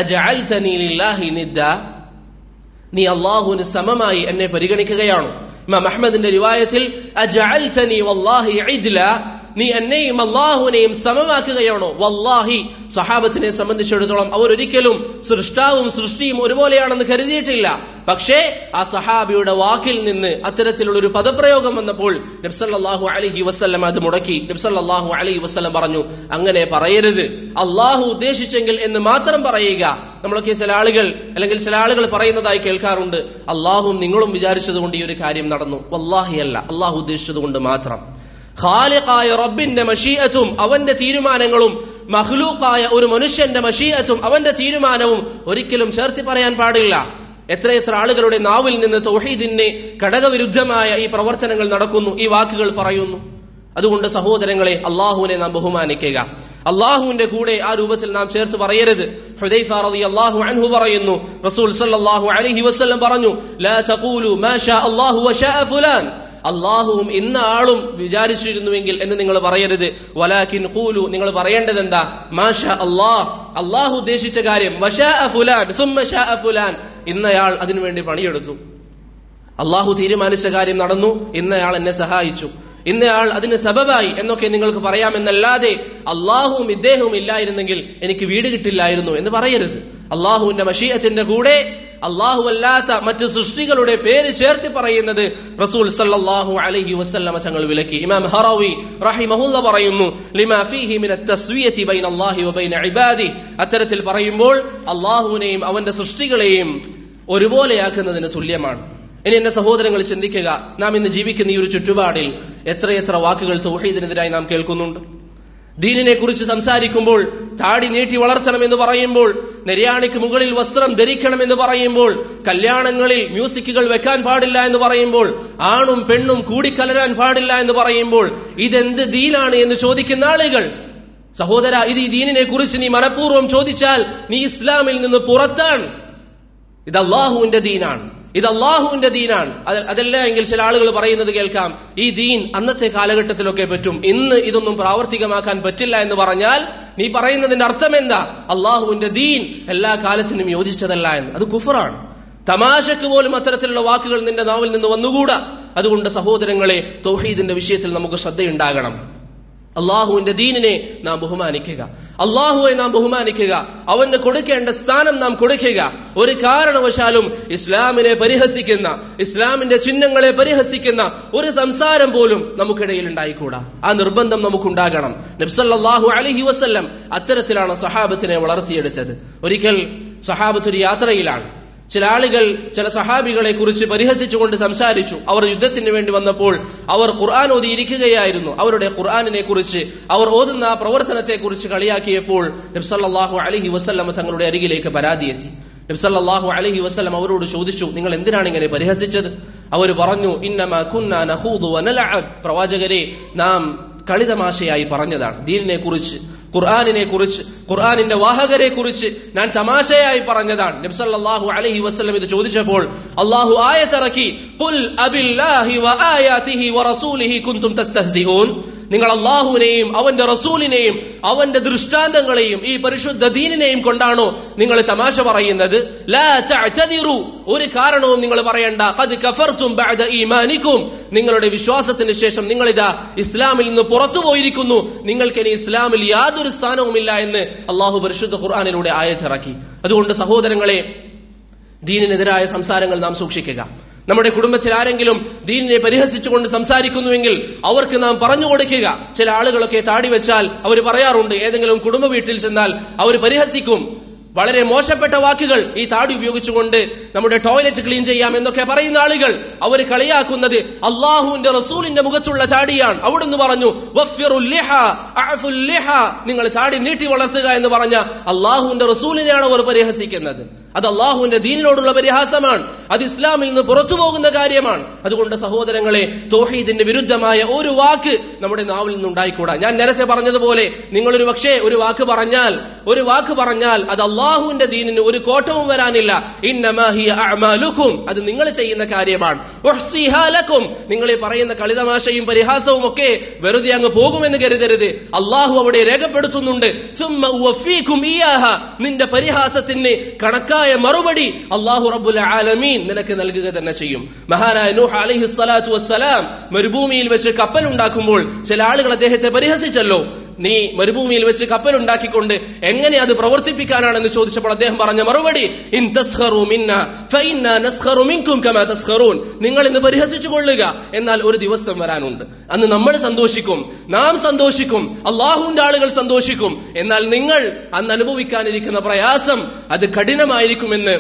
നീ അള്ളാഹുവിന് സമമായി എന്നെ പരിഗണിക്കുകയാണോ ഇമാം അഹമ്മദിന്റെ റിവായത്തിൽ അജഅൽതനി വല്ലാഹി ഇദ്ല നീ എന്നെയും അള്ളാഹുവിനെയും സമമാക്കുകയാണോ വല്ലാഹി സഹാബത്തിനെ സംബന്ധിച്ചിടത്തോളം അവർ ഒരിക്കലും സൃഷ്ടാവും സൃഷ്ടിയും ഒരുപോലെയാണെന്ന് കരുതിയിട്ടില്ല പക്ഷേ ആ സഹാബിയുടെ വാക്കിൽ നിന്ന് അത്തരത്തിലുള്ള ഒരു പദപ്രയോഗം വന്നപ്പോൾ നബ്സല്ലാഹു അലഹി വസ്ലം അത് മുടക്കി നബ്സല്ലാഹു അലഹി വസ്ലം പറഞ്ഞു അങ്ങനെ പറയരുത് അള്ളാഹു ഉദ്ദേശിച്ചെങ്കിൽ എന്ന് മാത്രം പറയുക നമ്മളൊക്കെ ചില ആളുകൾ അല്ലെങ്കിൽ ചില ആളുകൾ പറയുന്നതായി കേൾക്കാറുണ്ട് അള്ളാഹും നിങ്ങളും വിചാരിച്ചതുകൊണ്ട് ഈ ഒരു കാര്യം നടന്നു വല്ലാഹി അല്ല അള്ളാഹു ഉദ്ദേശിച്ചതുകൊണ്ട് മാത്രം ഖാലിഖായ റബ്ബിന്റെ മഷീഅത്തും അവന്റെ തീരുമാനങ്ങളും മഹ്ലൂക്കായ ഒരു മനുഷ്യന്റെ മഷീഅത്തും അവന്റെ തീരുമാനവും ഒരിക്കലും ചേർത്തി പറയാൻ പാടില്ല എത്രയെത്ര ആളുകളുടെ നാവിൽ നിന്ന് തൗഹീദിന്റെ ഘടകവിരുദ്ധമായ ഈ പ്രവർത്തനങ്ങൾ നടക്കുന്നു ഈ വാക്കുകൾ പറയുന്നു അതുകൊണ്ട് സഹോദരങ്ങളെ അള്ളാഹുവിനെ നാം ബഹുമാനിക്കുക അള്ളാഹുവിന്റെ കൂടെ ആ രൂപത്തിൽ നാം ചേർത്ത് പറയരുത് ഹുദൈഫ റളിയല്ലാഹു അൻഹു പറയുന്നു റസൂൽ സല്ലല്ലാഹു അലൈഹി വസല്ലം പറഞ്ഞു ലാ തഖൂലു മാ ഷാ അല്ലാഹു വശാ ഫുലാൻ അള്ളാഹുവും ഇന്ന ആളും വിചാരിച്ചിരുന്നുവെങ്കിൽ എന്ന് നിങ്ങൾ പറയരുത് വലാക്കിൻ കൂലു നിങ്ങൾ പറയേണ്ടത് എന്താ മാഷ അള്ളാഹ് അള്ളാഹു ഉദ്ദേശിച്ച കാര്യം വശാ ഫുലാൻ സുമ്മ ഷാ ഫുലാൻ ഇന്നയാൾ അതിനുവേണ്ടി പണിയെടുത്തു അള്ളാഹു തീരുമാനിച്ച കാര്യം നടന്നു ഇന്നയാൾ എന്നെ സഹായിച്ചു ഇന്നയാൾ അതിന് സബബായി എന്നൊക്കെ നിങ്ങൾക്ക് പറയാമെന്നല്ലാതെ അള്ളാഹുവും ഇദ്ദേഹവും ഇല്ലായിരുന്നെങ്കിൽ എനിക്ക് വീട് കിട്ടില്ലായിരുന്നു എന്ന് പറയരുത് അള്ളാഹുവിന്റെ മഷീയത്തിന്റെ കൂടെ അള്ളാഹു അല്ലാത്ത മറ്റു സൃഷ്ടികളുടെ പേര് ചേർത്ത് പറയുന്നത് റസൂൽ സല്ലല്ലാഹു അലൈഹി വസല്ലമ തങ്ങൾ വിലക്കി ഇമാം ഹറവി റഹിമഹുല്ല പറയുന്നു ലിമാ ഫീഹി മിന തസ്വിയതി ബൈന അല്ലാഹി വബൈന ഇബാദി അത്തരത്തിൽ പറയുമ്പോൾ അള്ളാഹുവിനെയും അവന്റെ സൃഷ്ടികളെയും ഒരുപോലെയാക്കുന്നതിന് തുല്യമാണ് ഇനി എന്റെ സഹോദരങ്ങൾ ചിന്തിക്കുക നാം ഇന്ന് ജീവിക്കുന്ന ഈ ഒരു ചുറ്റുപാടിൽ എത്രയെത്ര വാക്കുകൾ തൗഹീദിനെതിരായി നാം കേൾക്കുന്നുണ്ട് ദീനിനെ കുറിച്ച് സംസാരിക്കുമ്പോൾ താടി നീട്ടി വളർത്തണമെന്ന് പറയുമ്പോൾ നെര്യാണിക്ക് മുകളിൽ വസ്ത്രം ധരിക്കണമെന്ന് പറയുമ്പോൾ കല്യാണങ്ങളിൽ മ്യൂസിക്കുകൾ വെക്കാൻ പാടില്ല എന്ന് പറയുമ്പോൾ ആണും പെണ്ണും കൂടിക്കലരാൻ പാടില്ല എന്ന് പറയുമ്പോൾ ഇതെന്ത് ദീനാണ് എന്ന് ചോദിക്കുന്ന ആളുകൾ സഹോദര ഇത് ഈ ദീനിനെ കുറിച്ച് നീ മനഃപൂർവ്വം ചോദിച്ചാൽ നീ ഇസ്ലാമിൽ നിന്ന് പുറത്താണ് ഇത് അള്ളാഹുവിന്റെ ദീനാണ് ഇത് അള്ളാഹുവിന്റെ ദീനാണ് അതല്ല എങ്കിൽ ചില ആളുകൾ പറയുന്നത് കേൾക്കാം ഈ ദീൻ അന്നത്തെ കാലഘട്ടത്തിലൊക്കെ പറ്റും ഇന്ന് ഇതൊന്നും പ്രാവർത്തികമാക്കാൻ പറ്റില്ല എന്ന് പറഞ്ഞാൽ നീ പറയുന്നതിന്റെ അർത്ഥം എന്താ അള്ളാഹുവിന്റെ ദീൻ എല്ലാ കാലത്തിനും യോജിച്ചതല്ല എന്ന് അത് കുഫറാണ് തമാശക്ക് പോലും അത്തരത്തിലുള്ള വാക്കുകൾ നിന്റെ നാവിൽ നിന്ന് വന്നുകൂടാ അതുകൊണ്ട് സഹോദരങ്ങളെ തൗഹീദിന്റെ വിഷയത്തിൽ നമുക്ക് ശ്രദ്ധയുണ്ടാകണം അള്ളാഹുവിന്റെ ദീനിനെ നാം ബഹുമാനിക്കുക അള്ളാഹുവെ നാം ബഹുമാനിക്കുക അവന് കൊടുക്കേണ്ട സ്ഥാനം നാം കൊടുക്കുക ഒരു കാരണവശാലും ഇസ്ലാമിനെ പരിഹസിക്കുന്ന ഇസ്ലാമിന്റെ ചിഹ്നങ്ങളെ പരിഹസിക്കുന്ന ഒരു സംസാരം പോലും നമുക്കിടയിൽ ഉണ്ടായിക്കൂടാ ആ നിർബന്ധം നമുക്കുണ്ടാകണം നബ്സല്ലാഹു അലഹി വസ്ല്ലം അത്തരത്തിലാണ് സഹാബത്തിനെ വളർത്തിയെടുത്തത് ഒരിക്കൽ സഹാബത്ത് ഒരു യാത്രയിലാണ് ചില ആളുകൾ ചില സഹാബികളെ കുറിച്ച് പരിഹസിച്ചുകൊണ്ട് സംസാരിച്ചു അവർ യുദ്ധത്തിന് വേണ്ടി വന്നപ്പോൾ അവർ ഖുർആൻ ഓതി ഇരിക്കുകയായിരുന്നു അവരുടെ ഖുർആാനിനെ കുറിച്ച് അവർ ഓതുന്ന ആ പ്രവർത്തനത്തെ കുറിച്ച് കളിയാക്കിയപ്പോൾ നബ്സല്ലാഹു അലഹി വസ്ല്ലം തങ്ങളുടെ അരികിലേക്ക് പരാതിയെത്തി നബ്സല്ലാഹു അലഹി വസ്ലം അവരോട് ചോദിച്ചു നിങ്ങൾ എന്തിനാണ് ഇങ്ങനെ പരിഹസിച്ചത് അവർ പറഞ്ഞു ഇന്നമ കുന്ന നഹൂദു വനലഅബ് പ്രവാചകരെ നാം കളിതമാശയായി പറഞ്ഞതാണ് ദീനിനെ കുറിച്ച് ഖുർആാനിനെ കുറിച്ച് ഖുർആാനിന്റെ വാഹകരെ കുറിച്ച് ഞാൻ തമാശയായി പറഞ്ഞതാണ് നബ്സല്ലാഹു അലൈഹി വസ്ലം ഇത് ചോദിച്ചപ്പോൾ അള്ളാഹു ആയത്തിറക്കി ഖുൽ അബില്ലാഹി വആയാതിഹി വറസൂലിഹി കുൻതും തസ്തഹ്സിഊൻ നിങ്ങൾ അള്ളാഹുവിനെയും അവന്റെ റസൂലിനെയും അവന്റെ ദൃഷ്ടാന്തങ്ങളെയും ഈ പരിശുദ്ധ ദീനിനെയും കൊണ്ടാണോ നിങ്ങൾ തമാശ പറയുന്നത് ലാ തഅ്തദിറു ഒരു കാരണവും നിങ്ങൾ പറയണ്ട ഖദ് കഫർതും ബഅദ ഈമാനിക്കും നിങ്ങളുടെ വിശ്വാസത്തിന് ശേഷം നിങ്ങൾ ഇതാ ഇസ്ലാമിൽ നിന്ന് പുറത്തു പോയിരിക്കുന്നു നിങ്ങൾക്ക് ഇനി ഇസ്ലാമിൽ യാതൊരു സ്ഥാനവുമില്ല എന്ന് അള്ളാഹു പരിശുദ്ധ ഖുർആാനിലൂടെ ആയത്തിറക്കി അതുകൊണ്ട് സഹോദരങ്ങളെ ദീനിനെതിരായ സംസാരങ്ങൾ നാം സൂക്ഷിക്കുക നമ്മുടെ കുടുംബത്തിൽ ആരെങ്കിലും ദീനിനെ പരിഹസിച്ചുകൊണ്ട് സംസാരിക്കുന്നുവെങ്കിൽ അവർക്ക് നാം പറഞ്ഞു കൊടുക്കുക ചില ആളുകളൊക്കെ താടി വെച്ചാൽ അവർ പറയാറുണ്ട് ഏതെങ്കിലും കുടുംബ വീട്ടിൽ ചെന്നാൽ അവർ പരിഹസിക്കും വളരെ മോശപ്പെട്ട വാക്കുകൾ ഈ താടി ഉപയോഗിച്ചുകൊണ്ട് നമ്മുടെ ടോയ്ലറ്റ് ക്ലീൻ ചെയ്യാം എന്നൊക്കെ പറയുന്ന ആളുകൾ അവർ കളിയാക്കുന്നത് അള്ളാഹുവിന്റെ റസൂലിന്റെ മുഖത്തുള്ള താടിയാണ് അവിടുന്ന് പറഞ്ഞു "വഫ്ഫിറുൽ ലിഹ, അഅഫുൽ ലിഹ." നിങ്ങൾ താടി നീട്ടി വളർത്തുക എന്ന് പറഞ്ഞ അള്ളാഹുവിന്റെ റസൂലിനെയാണ് അവർ പരിഹസിക്കുന്നത് അത് അള്ളാഹുവിന്റെ ദീനിനോടുള്ള പരിഹാസമാണ് അത് ഇസ്ലാമിൽ നിന്ന് പുറത്തു പോകുന്ന കാര്യമാണ് അതുകൊണ്ട് സഹോദരങ്ങളെ തോഹീദിന്റെ വിരുദ്ധമായ ഒരു വാക്ക് നമ്മുടെ നാവിൽ നിന്നുണ്ടായിക്കൂടാ ഞാൻ നേരത്തെ പറഞ്ഞതുപോലെ നിങ്ങളൊരു പക്ഷേ ഒരു വാക്ക് പറഞ്ഞാൽ ഒരു വാക്ക് പറഞ്ഞാൽ അത് അള്ളാഹുവിന്റെ ദീനിന് ഒരു കോട്ടവും വരാനില്ല ഇന്നമാഹിയ അഅമാലുക്കും അത് നിങ്ങൾ ചെയ്യുന്ന കാര്യമാണ് ഉഹ്സിഹാ ലക്കും നിങ്ങൾ ഈ പറയുന്ന കളിതമാശയും പരിഹാസവും ഒക്കെ വെറുതെ അങ്ങ് പോകുമെന്ന് കരുതരുത് അള്ളാഹു അവിടെ രേഖപ്പെടുത്തുന്നുണ്ട് സുമ്മ ഉവഫീക്കും ഇയ്യാഹ. നിന്റെ പരിഹാസത്തിന് കണക്കായ മറുപടി അള്ളാഹു റബ്ബുൽ ആലമീൻ നിനക്ക് നൽകുക തന്നെ ചെയ്യും മഹാനായ നൂഹ് അലൈഹി സ്വലാത്തു വസ്സലാം മരുഭൂമിയിൽ വെച്ച് കപ്പൽ ഉണ്ടാക്കുമ്പോൾ ചില ആളുകൾ അദ്ദേഹത്തെ പരിഹസിച്ചല്ലോ നീ മരുഭൂമിയിൽ വെച്ച് കപ്പൽ ഉണ്ടാക്കിക്കൊണ്ട് എങ്ങനെ അത് പ്രവർത്തിപ്പിക്കാനാണെന്ന് ചോദിച്ചപ്പോൾ അദ്ദേഹം പറഞ്ഞ മറുപടി ഇൻ തസ്ഖറു മിന്ന ഫഇന്നാ നസ്ഖറു മിൻകും കമാ തസ്ഖറൂൻ നിങ്ങൾ ഇന്ന് പരിഹസിച്ചു കൊള്ളുക എന്നാൽ ഒരു ദിവസം വരാനുണ്ട് അന്ന് നമ്മൾ സന്തോഷിക്കും നാം സന്തോഷിക്കും അള്ളാഹുവിന്റെ ആളുകൾ സന്തോഷിക്കും എന്നാൽ നിങ്ങൾ അന്ന് അനുഭവിക്കാനിരിക്കുന്ന പ്രയാസം അത് കഠിനമായിരിക്കുമെന്ന്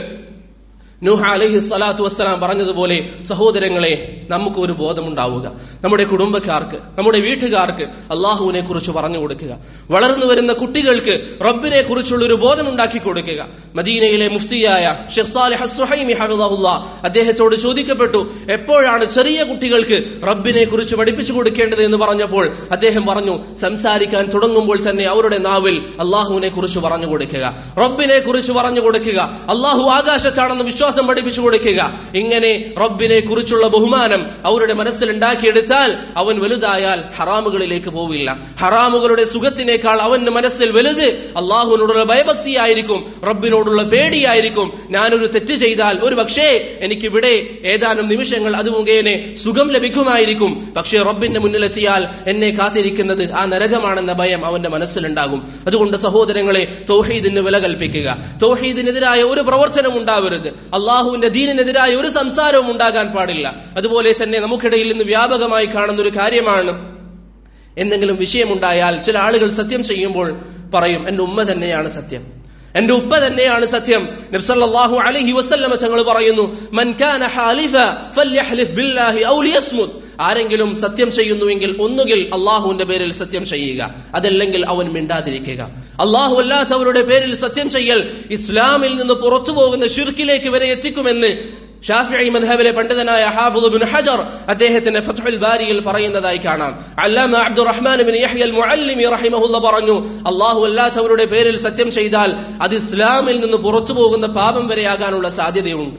നൂഹ അലൈഹി സ്വലാത്തു വസ്സലാം പറഞ്ഞതുപോലെ സഹോദരങ്ങളെ നമുക്ക് ഒരു ബോധമുണ്ടാവുക നമ്മുടെ കുടുംബക്കാർക്ക് നമ്മുടെ വീട്ടുകാർക്ക് അള്ളാഹുവിനെ കുറിച്ച് പറഞ്ഞു കൊടുക്കുക വളർന്നു വരുന്ന കുട്ടികൾക്ക് റബ്ബിനെ കുറിച്ചുള്ള ഒരു ബോധം ഉണ്ടാക്കി കൊടുക്കുക മദീനയിലെ മുഫ്തിയായ ഷെഖ് സാലിഹ് സുഹൈമി ഹഫിദുല്ലാ അദ്ദേഹത്തോട് ചോദിക്കപ്പെട്ടു എപ്പോഴാണ് ചെറിയ കുട്ടികൾക്ക് റബ്ബിനെ കുറിച്ച് പഠിപ്പിച്ചു കൊടുക്കേണ്ടത് എന്ന് പറഞ്ഞപ്പോൾ അദ്ദേഹം പറഞ്ഞു സംസാരിക്കാൻ തുടങ്ങുമ്പോൾ തന്നെ അവരുടെ നാവിൽ അള്ളാഹുവിനെ കുറിച്ച് പറഞ്ഞു കൊടുക്കുക റബ്ബിനെ കുറിച്ച് പറഞ്ഞു കൊടുക്കുക അള്ളാഹു ആകാശത്താണെന്ന് വിശ്വാസം പഠിപ്പിച്ചു കൊടുക്കുക ഇങ്ങനെ റബ്ബിനെ കുറിച്ചുള്ള ബഹുമാനം അവരുടെ മനസ്സിൽ ഉണ്ടാക്കിയെടുത്താൽ അവൻ വലുതായാൽ ഹറാമുകളിലേക്ക് പോവില്ല ഹറാമുകളുടെ സുഖത്തിനേക്കാൾ അവന്റെ മനസ്സിൽ വലുത് അള്ളാഹുവിനോടുള്ള ഭയഭക്തിയായിരിക്കും റബ്ബിനോടുള്ള പേടിയായിരിക്കും ഞാനൊരു തെറ്റ് ചെയ്താൽ ഒരു പക്ഷേ എനിക്കിവിടെ ഏതാനും നിമിഷങ്ങൾ അത് മുഖേനെ സുഖം ലഭിക്കുമായിരിക്കും പക്ഷേ റബ്ബിന്റെ മുന്നിലെത്തിയാൽ എന്നെ കാത്തിരിക്കുന്നത് ആ നരകമാണെന്ന ഭയം അവന്റെ മനസ്സിലുണ്ടാകും അതുകൊണ്ട് സഹോദരങ്ങളെ തൗഹീദിന് വില കൽപ്പിക്കുക തൗഹീദിനെതിരായ ഒരു പ്രവർത്തനം ഉണ്ടാവരുത് അള്ളാഹുവിന്റെ ദീനിനെതിരായ ഒരു സംസാരവും ഉണ്ടാകാൻ പാടില്ല അതുപോലെ തന്നെ നമുക്കിടയിൽ ഇന്ന് വ്യാപകമായി കാണുന്ന ഒരു കാര്യമാണ് എന്തെങ്കിലും വിഷയമുണ്ടായാൽ ചില ആളുകൾ സത്യം ചെയ്യുമ്പോൾ പറയും എന്റെ ഉമ്മ തന്നെയാണ് സത്യം എന്റെ ഉപ്പ തന്നെയാണ് സത്യം നബ്സല്ലാഹു അലൈഹി വസല്ലമ തങ്ങൾ പറയുന്നു മൻ കാന ഹാലിഫ ഫല്യഹ്ലിഫ് ബില്ലാഹി ഔ ലിയസ്മുത് ആരെങ്കിലും സത്യം ചെയ്യുന്നുവെങ്കിൽ ഒന്നുകിൽ അള്ളാഹുവിന്റെ പേരിൽ സത്യം ചെയ്യുക അതല്ലെങ്കിൽ അവൻ മിണ്ടാതിരിക്കുക അള്ളാഹു അല്ലാത്തവരുടെ പേരിൽ സത്യം ചെയ്യൽ ഇസ്ലാമിൽ നിന്ന് പുറത്തു പോകുന്ന ഷിർക്കിലേക്ക് വരെ എത്തിക്കുമെന്ന് ഷാഫിഈ മദ്ഹബിലെ പണ്ഡിതനായ ഹാഫിദ് ഇബ്നു ഹജർ അദ്ദേഹത്തിന്റെ ഫത്ഹുൽ ബാരിയിൽ പറയുന്നതായി കാണാം അല്ലാമ അബ്ദുറഹ്മാൻ ഇബ്നു യഹ്യൽ മുഅല്ലിമി റഹിമഹുല്ല പറഞ്ഞു അല്ലാഹു അല്ലാത്തവരുടെ പേരിൽ സത്യം ചെയ്താൽ അത് ഇസ്ലാമിൽ നിന്ന് പുറത്തു പോകുന്ന പാപം വരെയാകാനുള്ള സാധ്യതയുണ്ട്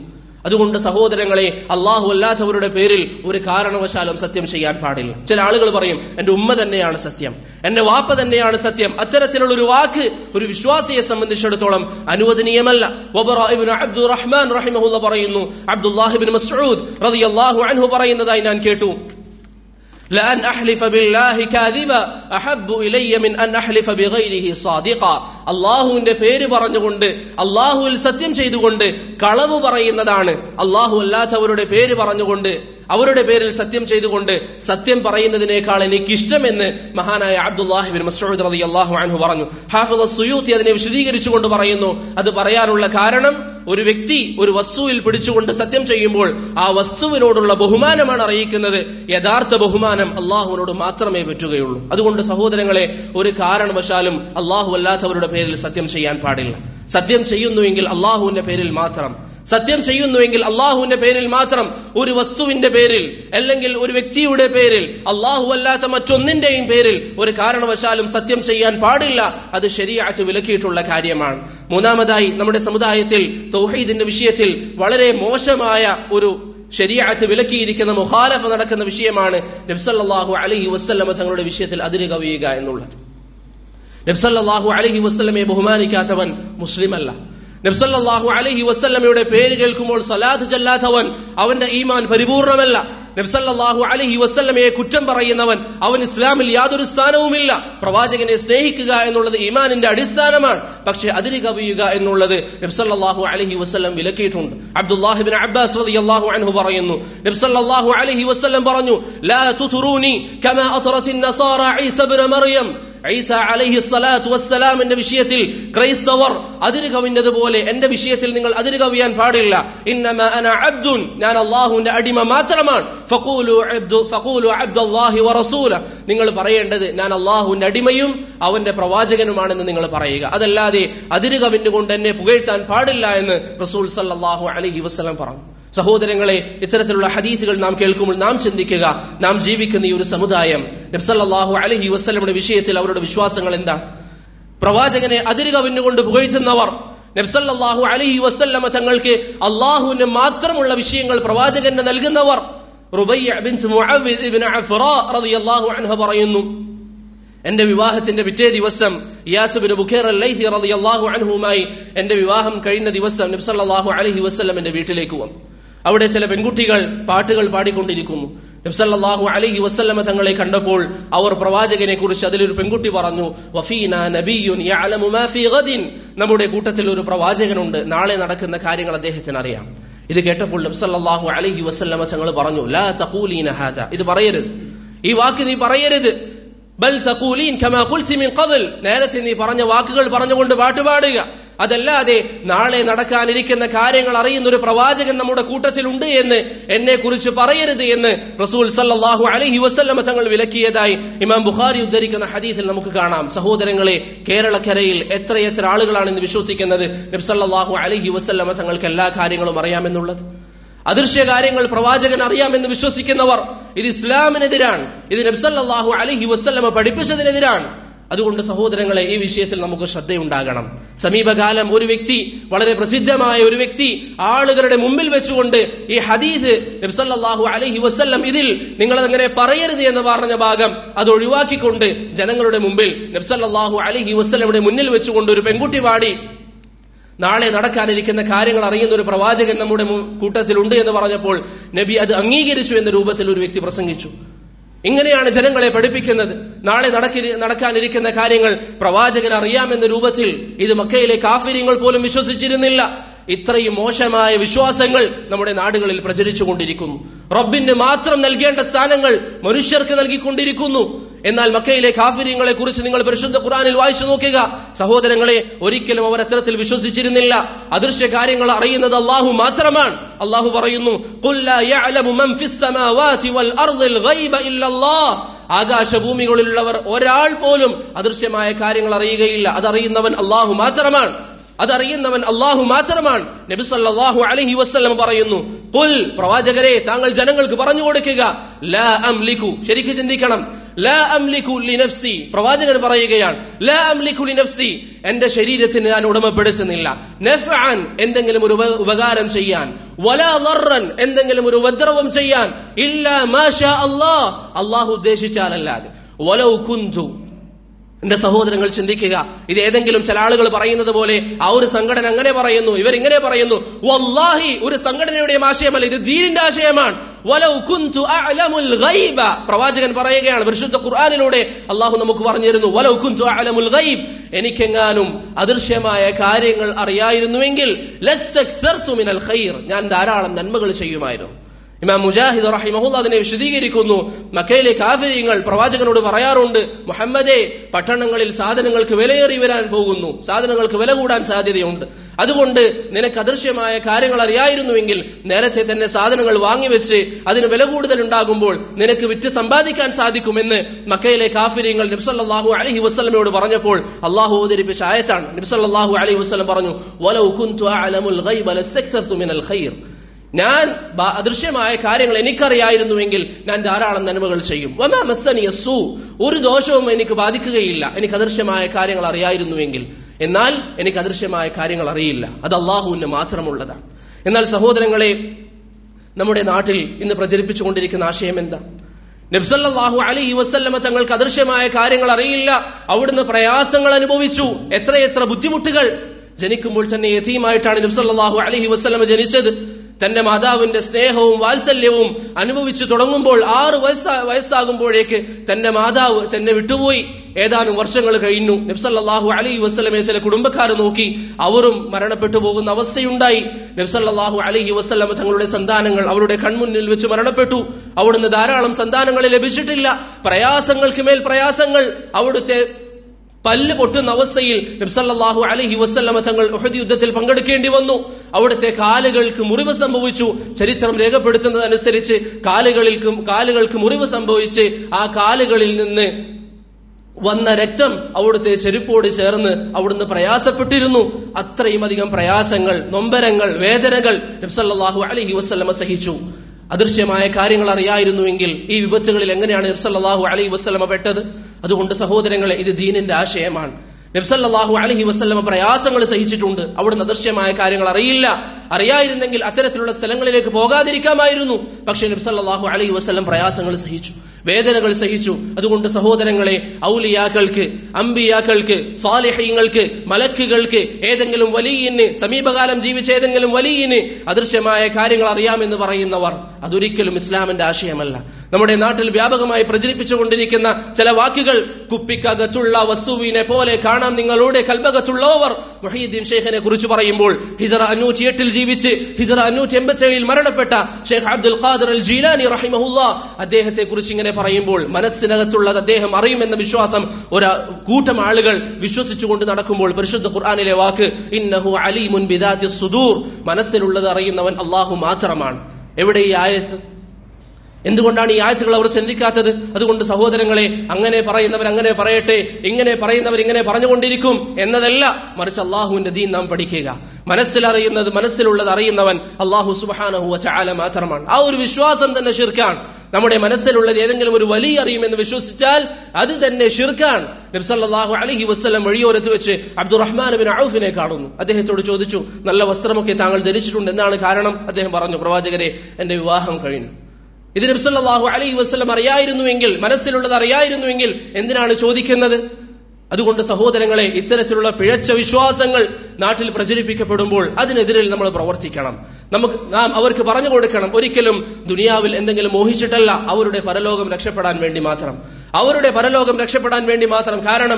അതുകൊണ്ട് സഹോദരങ്ങളെ അള്ളാഹു അല്ലാത്തവരുടെ പേരിൽ ഒരു കാരണവശാലും സത്യം ചെയ്യാൻ പാടില്ല ചില ആളുകൾ പറയും എന്റെ ഉമ്മ തന്നെയാണ് സത്യം എന്റെ വാപ്പ തന്നെയാണ് സത്യം അത്തരത്തിലുള്ള ഒരു വാക്ക് ഒരു വിശ്വാസിയെ സംബന്ധിച്ചിടത്തോളം അനുവദനീയമല്ല വബറ ഇബ്നു അബ്ദുറഹ്മാൻ റഹിമഹുല്ല പറയുന്നു അബ്ദുല്ലാഹിബിൻ മസ്ഊദ് റളിയല്ലാഹു അൻഹു പറയുന്നതായി ഞാൻ കേട്ടു لأن أحلف بالله كاذبا أحب إلي من أن أحلف بغيره صادقا അള്ളാഹുവിന്റെ പേര് പറഞ്ഞുകൊണ്ട് അള്ളാഹുവിൽ സത്യം ചെയ്തുകൊണ്ട് കളവ് പറയുന്നതാണ് അള്ളാഹു അല്ലാത്തവരുടെ പേര് പറഞ്ഞുകൊണ്ട് അവരുടെ പേരിൽ സത്യം ചെയ്തുകൊണ്ട് സത്യം പറയുന്നതിനേക്കാൾ എനിക്ക് ഇഷ്ടമെന്ന് മഹാനായ അബ്ദുല്ലാഹിബിൻ മസൂദ് റതി അള്ളാഹു അൻഹു പറഞ്ഞു ഹാഫിദ് സുയൂത്തി അതിനെ വിശദീകരിച്ചുകൊണ്ട് പറയുന്നു അത് പറയാനുള്ള കാരണം ഒരു വ്യക്തി ഒരു വസ്തുവിൽ പിടിച്ചുകൊണ്ട് സത്യം ചെയ്യുമ്പോൾ ആ വസ്തുവിനോടുള്ള ബഹുമാനമാണ് അറിയിക്കുന്നത് യഥാർത്ഥ ബഹുമാനം അള്ളാഹുവിനോട് മാത്രമേ പറ്റുകയുള്ളൂ അതുകൊണ്ട് സഹോദരങ്ങളെ ഒരു കാരണവശാലും അള്ളാഹു അല്ലാത്തവരുടെ പേരിൽ സത്യം ചെയ്യാൻ പാടില്ല സത്യം ചെയ്യുന്നുവെങ്കിൽ അള്ളാഹുവിന്റെ പേരിൽ മാത്രം സത്യം ചെയ്യുന്നുവെങ്കിൽ അള്ളാഹുവിന്റെ പേരിൽ മാത്രം ഒരു വസ്തുവിന്റെ പേരിൽ അല്ലെങ്കിൽ ഒരു വ്യക്തിയുടെ പേരിൽ അള്ളാഹു അല്ലാത്ത മറ്റൊന്നിന്റെയും പേരിൽ ഒരു കാരണവശാലും സത്യം ചെയ്യാൻ പാടില്ല അത് ശരിയാറ്റ് വിലക്കിയിട്ടുള്ള കാര്യമാണ് മൂന്നാമതായി നമ്മുടെ സമുദായത്തിൽ തൗഹീദിന്റെ വിഷയത്തിൽ വളരെ മോശമായ ഒരു ശരിയാത്ത് വിലക്കിയിരിക്കുന്ന മുഖാലഫ നടക്കുന്ന വിഷയമാണ് നബ്സല്ലാഹു അലഹി വസ്ല്ലമ തങ്ങളുടെ വിഷയത്തിൽ അതിര് കവിയുക എന്നുള്ളത് നബ്സല്ലാഹു അലഹി വസ്ല്ലമയെ ബഹുമാനിക്കാത്തവൻ മുസ്ലിമല്ല നബ്സല്ലാഹു അലഹി വസ്ല്ലമയുടെ പേര് കേൾക്കുമ്പോൾ സലാത്ത് ചെല്ലാത്തവൻ അവന്റെ ഈമാൻ പരിപൂർണമല്ല നബ്സല്ലാഹു അലഹി വസ്ല്ലമയെ കുറ്റം പറയുന്നവൻ അവൻ ഇസ്ലാമിൽ യാതൊരു സ്ഥാനവുമില്ല പ്രവാചകനെ സ്നേഹിക്കുക എന്നുള്ളത് ഈമാനിന്റെ അടിസ്ഥാനമാണ് പക്ഷെ അതിര് കവിയുക എന്നുള്ളത് നബ്സല്ലാഹു അലഹി വസ്ല്ലം വിലക്കിയിട്ടുണ്ട് അബ്ദുല്ലാഹിബിൻ അബ്ബാസ് റളിയല്ലാഹു അൻഹു പറയുന്നു നബ്സല്ലാഹു അലഹി വസ്ല്ലം പറഞ്ഞു ലാ തുതുറൂനി കമാ അത്റത്തിൻ നസാറ ഈസ ഇബ്നു മറിയം ഐസ അലൈഹി സ്വലാത്തു വസ്സലാമിന്റെ വിഷയത്തിൽ ക്രൈസ്തവർ അതിര് കവിഞ്ഞതുപോലെ എന്റെ വിഷയത്തിൽ നിങ്ങൾ അതിര് കവിയാൻ പാടില്ല ഇന്നമ അന അബ്ദുൻ ഞാൻ അള്ളാഹുവിന്റെ അടിമ മാത്രമാണ് ഫഖൂലു അബ്ദു ഫഖൂലു അബ്ദുല്ലാഹി വറസൂല നിങ്ങൾ പറയേണ്ടത് ഞാൻ അള്ളാഹുവിന്റെ അടിമയും അവന്റെ പ്രവാചകനുമാണെന്ന് നിങ്ങൾ പറയുക അതല്ലാതെ അതിര് കവിഞ്ഞുകൊണ്ട് എന്നെ പുകഴ്ത്താൻ പാടില്ല എന്ന് റസൂൽ സല്ലല്ലാഹു അലൈഹി വസല്ലം പറഞ്ഞു സഹോദരങ്ങളെ ഇത്തരത്തിലുള്ള ഹദീസുകൾ നാം കേൾക്കുമ്പോൾ നാം ചിന്തിക്കുക നാം ജീവിക്കുന്ന ഈ ഒരു സമുദായം നബ്സല്ലാഹു അലഹി വസ്ലമിന്റെ വിഷയത്തിൽ അവരുടെ വിശ്വാസങ്ങൾ എന്താ പ്രവാചകനെ അതിര് കവിഞ്ഞുകൊണ്ട് പുകഴ്ത്തുന്നവർ നബ്സല്ലാഹു അലഹി വസ്ല്ലമ തങ്ങൾക്ക് അള്ളാഹുവിന് മാത്രമുള്ള വിഷയങ്ങൾ പ്രവാചകന് നൽകുന്നവർ പറയുന്നു എന്റെ വിവാഹത്തിന്റെ പിറ്റേ ദിവസം ഇയാസുബിന് ബുഖേർ അല്ലൈഹി റളിയല്ലാഹു അൻഹുമായി എന്റെ വിവാഹം കഴിഞ്ഞ ദിവസം നബ്സല്ലാഹു അലഹി വസ്ലം എന്റെ വീട്ടിലേക്ക് വന്നു അവിടെ ചില പെൺകുട്ടികൾ പാട്ടുകൾ പാടിക്കൊണ്ടിരിക്കുന്നു നബ്സല്ലാഹു അലഹി വസ്ല്ലമ തങ്ങളെ കണ്ടപ്പോൾ അവർ പ്രവാചകനെ കുറിച്ച് അതിലൊരു പെൺകുട്ടി പറഞ്ഞു വഫീന നബിയുൻ യഅലമു മാ ഫീ ഗദിൻ നമ്മുടെ കൂട്ടത്തിൽ ഒരു പ്രവാചകനുണ്ട് നാളെ നടക്കുന്ന കാര്യങ്ങൾ അദ്ദേഹത്തിന് അറിയാം ഇത് കേട്ടപ്പോൾ നബ്സല്ലാഹു അലഹി വസ്ല്ലമ തങ്ങൾ പറഞ്ഞു ലാ തഖൂലീന ഹാദ ഇത് പറയരുത് ഈ വാക്ക് നീ പറയരുത് ബൽ തഖൂലീൻ കമാ ഖുൽതി മിൻ ഖബൽ നേരത്തെ നീ പറഞ്ഞ വാക്കുകൾ പറഞ്ഞുകൊണ്ട് പാട്ടുപാടുക അതല്ലാതെ നാളെ നടക്കാനിരിക്കുന്ന കാര്യങ്ങൾ അറിയുന്ന ഒരു പ്രവാചകൻ നമ്മുടെ കൂട്ടത്തിലുണ്ട് എന്ന് എന്നെ കുറിച്ച് പറയരുത് എന്ന് റസൂൽ സല്ലാഹു അലഹി വസ്ല്ലമ തങ്ങൾ വിലക്കിയതായി ഇമാം ബുഖാരി ഉദ്ധരിക്കുന്ന ഹദീസിൽ നമുക്ക് കാണാം സഹോദരങ്ങളെ കേരളക്കരയിൽ എത്രയെത്ര ആളുകളാണ് ഇന്ന് വിശ്വസിക്കുന്നത് നബ്സല്ലാഹു അലഹി വസ്ല്ലമ തങ്ങൾക്ക് എല്ലാ കാര്യങ്ങളും അറിയാമെന്നുള്ളത് അദൃശ്യ കാര്യങ്ങൾ പ്രവാചകൻ അറിയാമെന്ന് വിശ്വസിക്കുന്നവർ ഇത് ഇസ്ലാമിനെതിരാണ് ഇത് നബ്സല്ലാഹു അലഹി വസ്ല്ലമ പഠിപ്പിച്ചതിനെതിരാണ് അതുകൊണ്ട് സഹോദരങ്ങളെ ഈ വിഷയത്തിൽ നമുക്ക് ശ്രദ്ധയുണ്ടാകണം സമീപകാലം ഒരു വ്യക്തി വളരെ പ്രസിദ്ധമായ ഒരു വ്യക്തി ആളുകളുടെ മുമ്പിൽ വെച്ചുകൊണ്ട് ഈ ഹദീസ് നബ്സല്ലാഹു അലഹി വസ്ല്ലം ഇതിൽ നിങ്ങൾ അങ്ങനെ പറയരുത് എന്ന് പറഞ്ഞ ഭാഗം അത് ഒഴിവാക്കിക്കൊണ്ട് ജനങ്ങളുടെ മുമ്പിൽ നബ്സല്ലാഹു അലഹി വസ്ല്ലയുടെ മുന്നിൽ വെച്ചുകൊണ്ട് ഒരു പെൺകുട്ടി പാടി നാളെ നടക്കാനിരിക്കുന്ന കാര്യങ്ങൾ അറിയുന്ന ഒരു പ്രവാചകൻ നമ്മുടെ കൂട്ടത്തിലുണ്ട് എന്ന് പറഞ്ഞപ്പോൾ നബി അത് അംഗീകരിച്ചു എന്ന രൂപത്തിൽ ഒരു വ്യക്തി പ്രസംഗിച്ചു ഇങ്ങനെയാണ് ജനങ്ങളെ പഠിപ്പിക്കുന്നത് നാളെ നടക്കി നടക്കാനിരിക്കുന്ന കാര്യങ്ങൾ പ്രവാചകൻ അറിയാമെന്ന രൂപത്തിൽ ഇത് മക്കയിലെ കാഫിര്യങ്ങൾ പോലും വിശ്വസിച്ചിരുന്നില്ല ഇത്രയും മോശമായ വിശ്വാസങ്ങൾ നമ്മുടെ നാടുകളിൽ പ്രചരിച്ചുകൊണ്ടിരിക്കുന്നു റബ്ബിന് മാത്രം നൽകേണ്ട സ്ഥാനങ്ങൾ മനുഷ്യർക്ക് നൽകിക്കൊണ്ടിരിക്കുന്നു എന്നാൽ മക്കയിലെ കാഫിര്യങ്ങളെ കുറിച്ച് നിങ്ങൾ പരിശുദ്ധ ഖുറാനിൽ വായിച്ചു നോക്കുക സഹോദരങ്ങളെ ഒരിക്കലും അവർ അത്തരത്തിൽ വിശ്വസിച്ചിരുന്നില്ല അദൃശ്യ കാര്യങ്ങൾ അറിയുന്നത് അള്ളാഹു മാത്രമാണ് അള്ളാഹു പറയുന്നു ആകാശഭൂമികളിലുള്ളവർ ഒരാൾ പോലും അദൃശ്യമായ കാര്യങ്ങൾ അറിയുകയില്ല അതറിയുന്നവൻ അള്ളാഹു മാത്രമാണ് അതറിയുന്നവൻ അള്ളാഹു മാത്രമാണ് നബി സല്ലല്ലാഹു അലൈഹി വസല്ലം പറയുന്നു പുൽ പ്രവാചകരെ താങ്കൾ ജനങ്ങൾക്ക് പറഞ്ഞു കൊടുക്കുക ലാ അംലിക്കു ശരിക്ക് ചിന്തിക്കണം ലാ അംലികു ലിനഫ്സി പ്രവാചകൻ പറയുകയാണ് ലാ അംലികു ലിനഫ്സി എന്റെ ശരീരത്തിന് ഞാൻ ഉടമപ്പെടുത്തുന്നില്ല നഫ്അൻ എന്തെങ്കിലും ഒരു ഉപ- ഉപകാരം ചെയ്യാൻ വലാ ദർറൻ എന്തെങ്കിലും ഒരു ഉപദ്രവം ചെയ്യാൻ ഇല്ല മാഷാ അല്ലാഹ് അള്ളാഹു ഉദ്ദേശിച്ചാലല്ലാതെ വലൗ കുന്തു എന്റെ സഹോദരങ്ങൾ ചിന്തിക്കുക ഇത് ഏതെങ്കിലും ചില ആളുകൾ പറയുന്നത് പോലെ ആ ഒരു സംഘടന അങ്ങനെ പറയുന്നു ഇവരിങ്ങനെ പറയുന്നു വല്ലാഹി ഒരു സംഘടനയുടെയും ആശയമല്ല ഇത് ദീനിന്റെ ആശയമാണ് വലൗ കുന്തു അഅലമുൽ ഗൈബ പ്രവാചകൻ പറയുകയാണ് പരിശുദ്ധ ഖുർആനിലൂടെ അള്ളാഹു നമുക്ക് പറഞ്ഞു തരുന്നു വലൗ കുന്തു അഅലമുൽ ഗൈബ് എനിക്കെങ്ങാനും അദൃശ്യമായ കാര്യങ്ങൾ അറിയായിരുന്നുവെങ്കിൽ ലസ്തക്സർതു മിനൽ ഖൈർ ഞാൻ ധാരാളം നന്മകൾ ചെയ്യുമായിരുന്നു ഇമാം മുജാഹിദ് റഹിമഹുല്ല അതിനെ വിശദീകരിക്കുന്നു മക്കയിലെ കാഫര്യങ്ങൾ പ്രവാചകനോട് പറയാറുണ്ട് മുഹമ്മദേ പട്ടണങ്ങളിൽ സാധനങ്ങൾക്ക് വിലയേറി വരാൻ പോകുന്നു സാധനങ്ങൾക്ക് വില കൂടാൻ സാധ്യതയുണ്ട് അതുകൊണ്ട് നിനക്ക് അദൃശ്യമായ കാര്യങ്ങൾ അറിയായിരുന്നുവെങ്കിൽ നേരത്തെ തന്നെ സാധനങ്ങൾ വാങ്ങിവെച്ച് അതിന് വില കൂടുതൽ ഉണ്ടാകുമ്പോൾ നിനക്ക് വിറ്റ് സമ്പാദിക്കാൻ സാധിക്കുമെന്ന് മക്കയിലെ കാഫര്യങ്ങൾ നബ്സല്ലാഹു അലഹി വസ്ലമയോട് പറഞ്ഞപ്പോൾ അള്ളാഹു അവതരിപ്പിച്ച ആയത്താണ് നബ്സല്ലാഹു അലഹി വസ്ലം പറഞ്ഞു വലൗ കുന്തു അഅലമുൽ ഗൈബ ലസ്തക്സർതു മിനൽ ഖൈർ ഞാൻ ബ- അദൃശ്യമായ കാര്യങ്ങൾ എനിക്കറിയായിരുന്നുവെങ്കിൽ ഞാൻ ധാരാളം നന്മകൾ ചെയ്യും വമാ മസ്സനിയ സൂ ഒരു ദോഷവും എനിക്ക് ബാധിക്കുകയില്ല എനിക്ക് അദൃശ്യമായ കാര്യങ്ങൾ അറിയായിരുന്നുവെങ്കിൽ എന്നാൽ എനിക്ക് അദൃശ്യമായ കാര്യങ്ങൾ അറിയില്ല അത് അള്ളാഹുവിന് മാത്രമുള്ളതാണ് എന്നാൽ സഹോദരങ്ങളെ നമ്മുടെ നാട്ടിൽ ഇന്ന് പ്രചരിപ്പിച്ചുകൊണ്ടിരിക്കുന്ന ആശയം എന്താ നബ്സല്ലാഹു അലൈഹി വസല്ലമ തങ്ങൾക്ക് അദൃശ്യമായ കാര്യങ്ങൾ അറിയില്ല അവിടുന്ന് പ്രയാസങ്ങൾ അനുഭവിച്ചു എത്രയെത്ര ബുദ്ധിമുട്ടുകൾ ജനിക്കുമ്പോൾ തന്നെ യതീമായിട്ടാണ് നബ്സല്ലാഹു അലൈഹി വസല്ലമ ജനിച്ചത് തന്റെ മാതാവിന്റെ സ്നേഹവും വാത്സല്യവും അനുഭവിച്ചു തുടങ്ങുമ്പോൾ ആറ് വയസ്സാ വയസ്സാകുമ്പോഴേക്ക് തന്റെ മാതാവ് തന്നെ വിട്ടുപോയി ഏതാനും വർഷങ്ങൾ കഴിഞ്ഞു നബ്സല്ലാഹു അലൈഹി വസ്ലമെ ചില കുടുംബക്കാർ നോക്കി അവരും മരണപ്പെട്ടു പോകുന്ന അവസ്ഥയുണ്ടായി നബ്സല്ലാഹു അലൈഹി വസ്ലമ തങ്ങളുടെ സന്താനങ്ങൾ അവരുടെ കൺമുന്നിൽ വെച്ച് മരണപ്പെട്ടു അവിടുന്ന് ധാരാളം സന്താനങ്ങളെ ലഭിച്ചിട്ടില്ല പ്രയാസങ്ങൾക്ക് മേൽ പ്രയാസങ്ങൾ അവിടുത്തെ പല്ല് പൊട്ടുന്ന അവസ്ഥയിൽ നബ്സല്ലാഹു അലഹി വസ്ല്ലമ തങ്ങൾ ഉഹദ് യുദ്ധത്തിൽ പങ്കെടുക്കേണ്ടി വന്നു അവിടുത്തെ കാലുകൾക്ക് മുറിവ് സംഭവിച്ചു ചരിത്രം രേഖപ്പെടുത്തുന്നതനുസരിച്ച് കാലുകളിൽക്കും കാലുകൾക്ക് മുറിവ് സംഭവിച്ച് ആ കാലുകളിൽ നിന്ന് വന്ന രക്തം അവിടുത്തെ ചെരുപ്പോട് ചേർന്ന് അവിടുന്ന് പ്രയാസപ്പെട്ടിരുന്നു അത്രയും അധികം പ്രയാസങ്ങൾ നൊമ്പരങ്ങൾ വേദനകൾ നബ്സല്ലാഹു അലഹി വസ്ല്ലമ സഹിച്ചു അദൃശ്യമായ കാര്യങ്ങൾ അറിയായിരുന്നുവെങ്കിൽ ഈ വിപത്തുകളിൽ എങ്ങനെയാണ് നബ്സല്ലാഹു അലൈഹി വസ്ലമ പെട്ടത് അതുകൊണ്ട് സഹോദരങ്ങളെ ഇത് ദീനിന്റെ ആശയമാണ് നബ്സല്ലാഹു അലഹി വസ്ലമ പ്രയാസങ്ങൾ സഹിച്ചിട്ടുണ്ട് അവിടുന്ന് അദൃശ്യമായ കാര്യങ്ങൾ അറിയില്ല അറിയായിരുന്നെങ്കിൽ അത്തരത്തിലുള്ള സ്ഥലങ്ങളിലേക്ക് പോകാതിരിക്കാമായിരുന്നു പക്ഷേ നബ്സല്ലാഹു അലഹി വസ്ലം പ്രയാസങ്ങൾ സഹിച്ചു വേദനകൾ സഹിച്ചു അതുകൊണ്ട് സഹോദരങ്ങളെ ഔലിയാക്കൾക്ക് അമ്പിയാക്കൾക്ക് സ്വാലിഹ്യങ്ങൾക്ക് മലക്കുകൾക്ക് ഏതെങ്കിലും വലിയന് സമീപകാലം ജീവിച്ച ഏതെങ്കിലും വലിയന് അദൃശ്യമായ കാര്യങ്ങൾ അറിയാമെന്ന് പറയുന്നവർ അതൊരിക്കലും ഇസ്ലാമിന്റെ ആശയമല്ല നമ്മുടെ നാട്ടിൽ വ്യാപകമായി പ്രചരിപ്പിച്ചുകൊണ്ടിരിക്കുന്ന ചില വാക്കുകൾ കുപ്പിക്കകത്തുള്ള വസ്തുവിനെ പോലെ കാണാം നിങ്ങളുടെ കൽബകത്തുള്ളവർ മുഹീദ്ദീൻ ഷെയ്ഖിനെ കുറിച്ച് പറയുമ്പോൾ ഹിജറ അഞ്ഞൂറ്റി എട്ടിൽ ജീവിച്ച് ഹിജറ അഞ്ഞൂറ്റി എൺപത്തി ഏഴിൽ മരണപ്പെട്ട ഷെയ്ഖ് അബ്ദുൽ ഖാദർ അൽ ജീലാനി റഹിമഹുല്ല അദ്ദേഹത്തെ കുറിച്ച് ഇങ്ങനെ പറയുമ്പോൾ മനസ്സിനകത്തുള്ളത് അദ്ദേഹം അറിയുമെന്ന വിശ്വാസം ഒരു കൂട്ടം ആളുകൾ വിശ്വസിച്ചുകൊണ്ട് നടക്കുമ്പോൾ പരിശുദ്ധ ഖുർആാനിലെ വാക്ക് ഇന്നഹു അലീമുൻ ബിദാത്തി സുദൂർ മനസ്സിലുള്ളത് അറിയുന്നവൻ അള്ളാഹു മാത്രമാണ് എവിടെ ഈ ആയത്ത് എന്തുകൊണ്ടാണ് ഈ ആഴ്ചകൾ അവർ ചിന്തിക്കാത്തത് അതുകൊണ്ട് സഹോദരങ്ങളെ അങ്ങനെ പറയുന്നവർ അങ്ങനെ പറയട്ടെ ഇങ്ങനെ പറയുന്നവർ ഇങ്ങനെ പറഞ്ഞുകൊണ്ടിരിക്കും എന്നതല്ല മറിച്ച് അള്ളാഹുവിന്റെ ദീൻ നാം പഠിക്കുക മനസ്സിലറിയുന്നത് മനസ്സിലുള്ളത് അറിയുന്നവൻ അള്ളാഹു സുബാനഹുവ ചാല മാത്രമാണ് ആ ഒരു വിശ്വാസം തന്നെ ഷിർക്കാണ് നമ്മുടെ മനസ്സിലുള്ളത് ഏതെങ്കിലും ഒരു വലിയ അറിയുമെന്ന് വിശ്വസിച്ചാൽ അത് തന്നെ ഷിർക്കാൻ നബ്സല്ലാഹു അലഹി വസ്ലം വഴിയോരത്ത് വെച്ച് അബ്ദുറഹ്മാൻ ബിൻ ഔഫിനെ കാണുന്നു അദ്ദേഹത്തോട് ചോദിച്ചു നല്ല വസ്ത്രമൊക്കെ താങ്കൾ ധരിച്ചിട്ടുണ്ട് എന്താണ് കാരണം അദ്ദേഹം പറഞ്ഞു പ്രവാചകരെ എന്റെ വിവാഹം കഴിഞ്ഞു ഇത് നബ്സല്ലാഹു അലൈഹി വസ്ലം അറിയായിരുന്നുവെങ്കിൽ മനസ്സിലുള്ളത് അറിയായിരുന്നുവെങ്കിൽ എന്തിനാണ് ചോദിക്കുന്നത് അതുകൊണ്ട് സഹോദരങ്ങളെ ഇത്തരത്തിലുള്ള പിഴച്ച വിശ്വാസങ്ങൾ നാട്ടിൽ പ്രചരിപ്പിക്കപ്പെടുമ്പോൾ അതിനെതിരിൽ നമ്മൾ പ്രവർത്തിക്കണം നമുക്ക് നാം അവർക്ക് പറഞ്ഞു കൊടുക്കണം ഒരിക്കലും ദുനിയാവിൽ എന്തെങ്കിലും മോഹിച്ചിട്ടല്ല അവരുടെ പരലോകം രക്ഷപ്പെടാൻ വേണ്ടി മാത്രം അവരുടെ പരലോകം രക്ഷപ്പെടാൻ വേണ്ടി മാത്രം കാരണം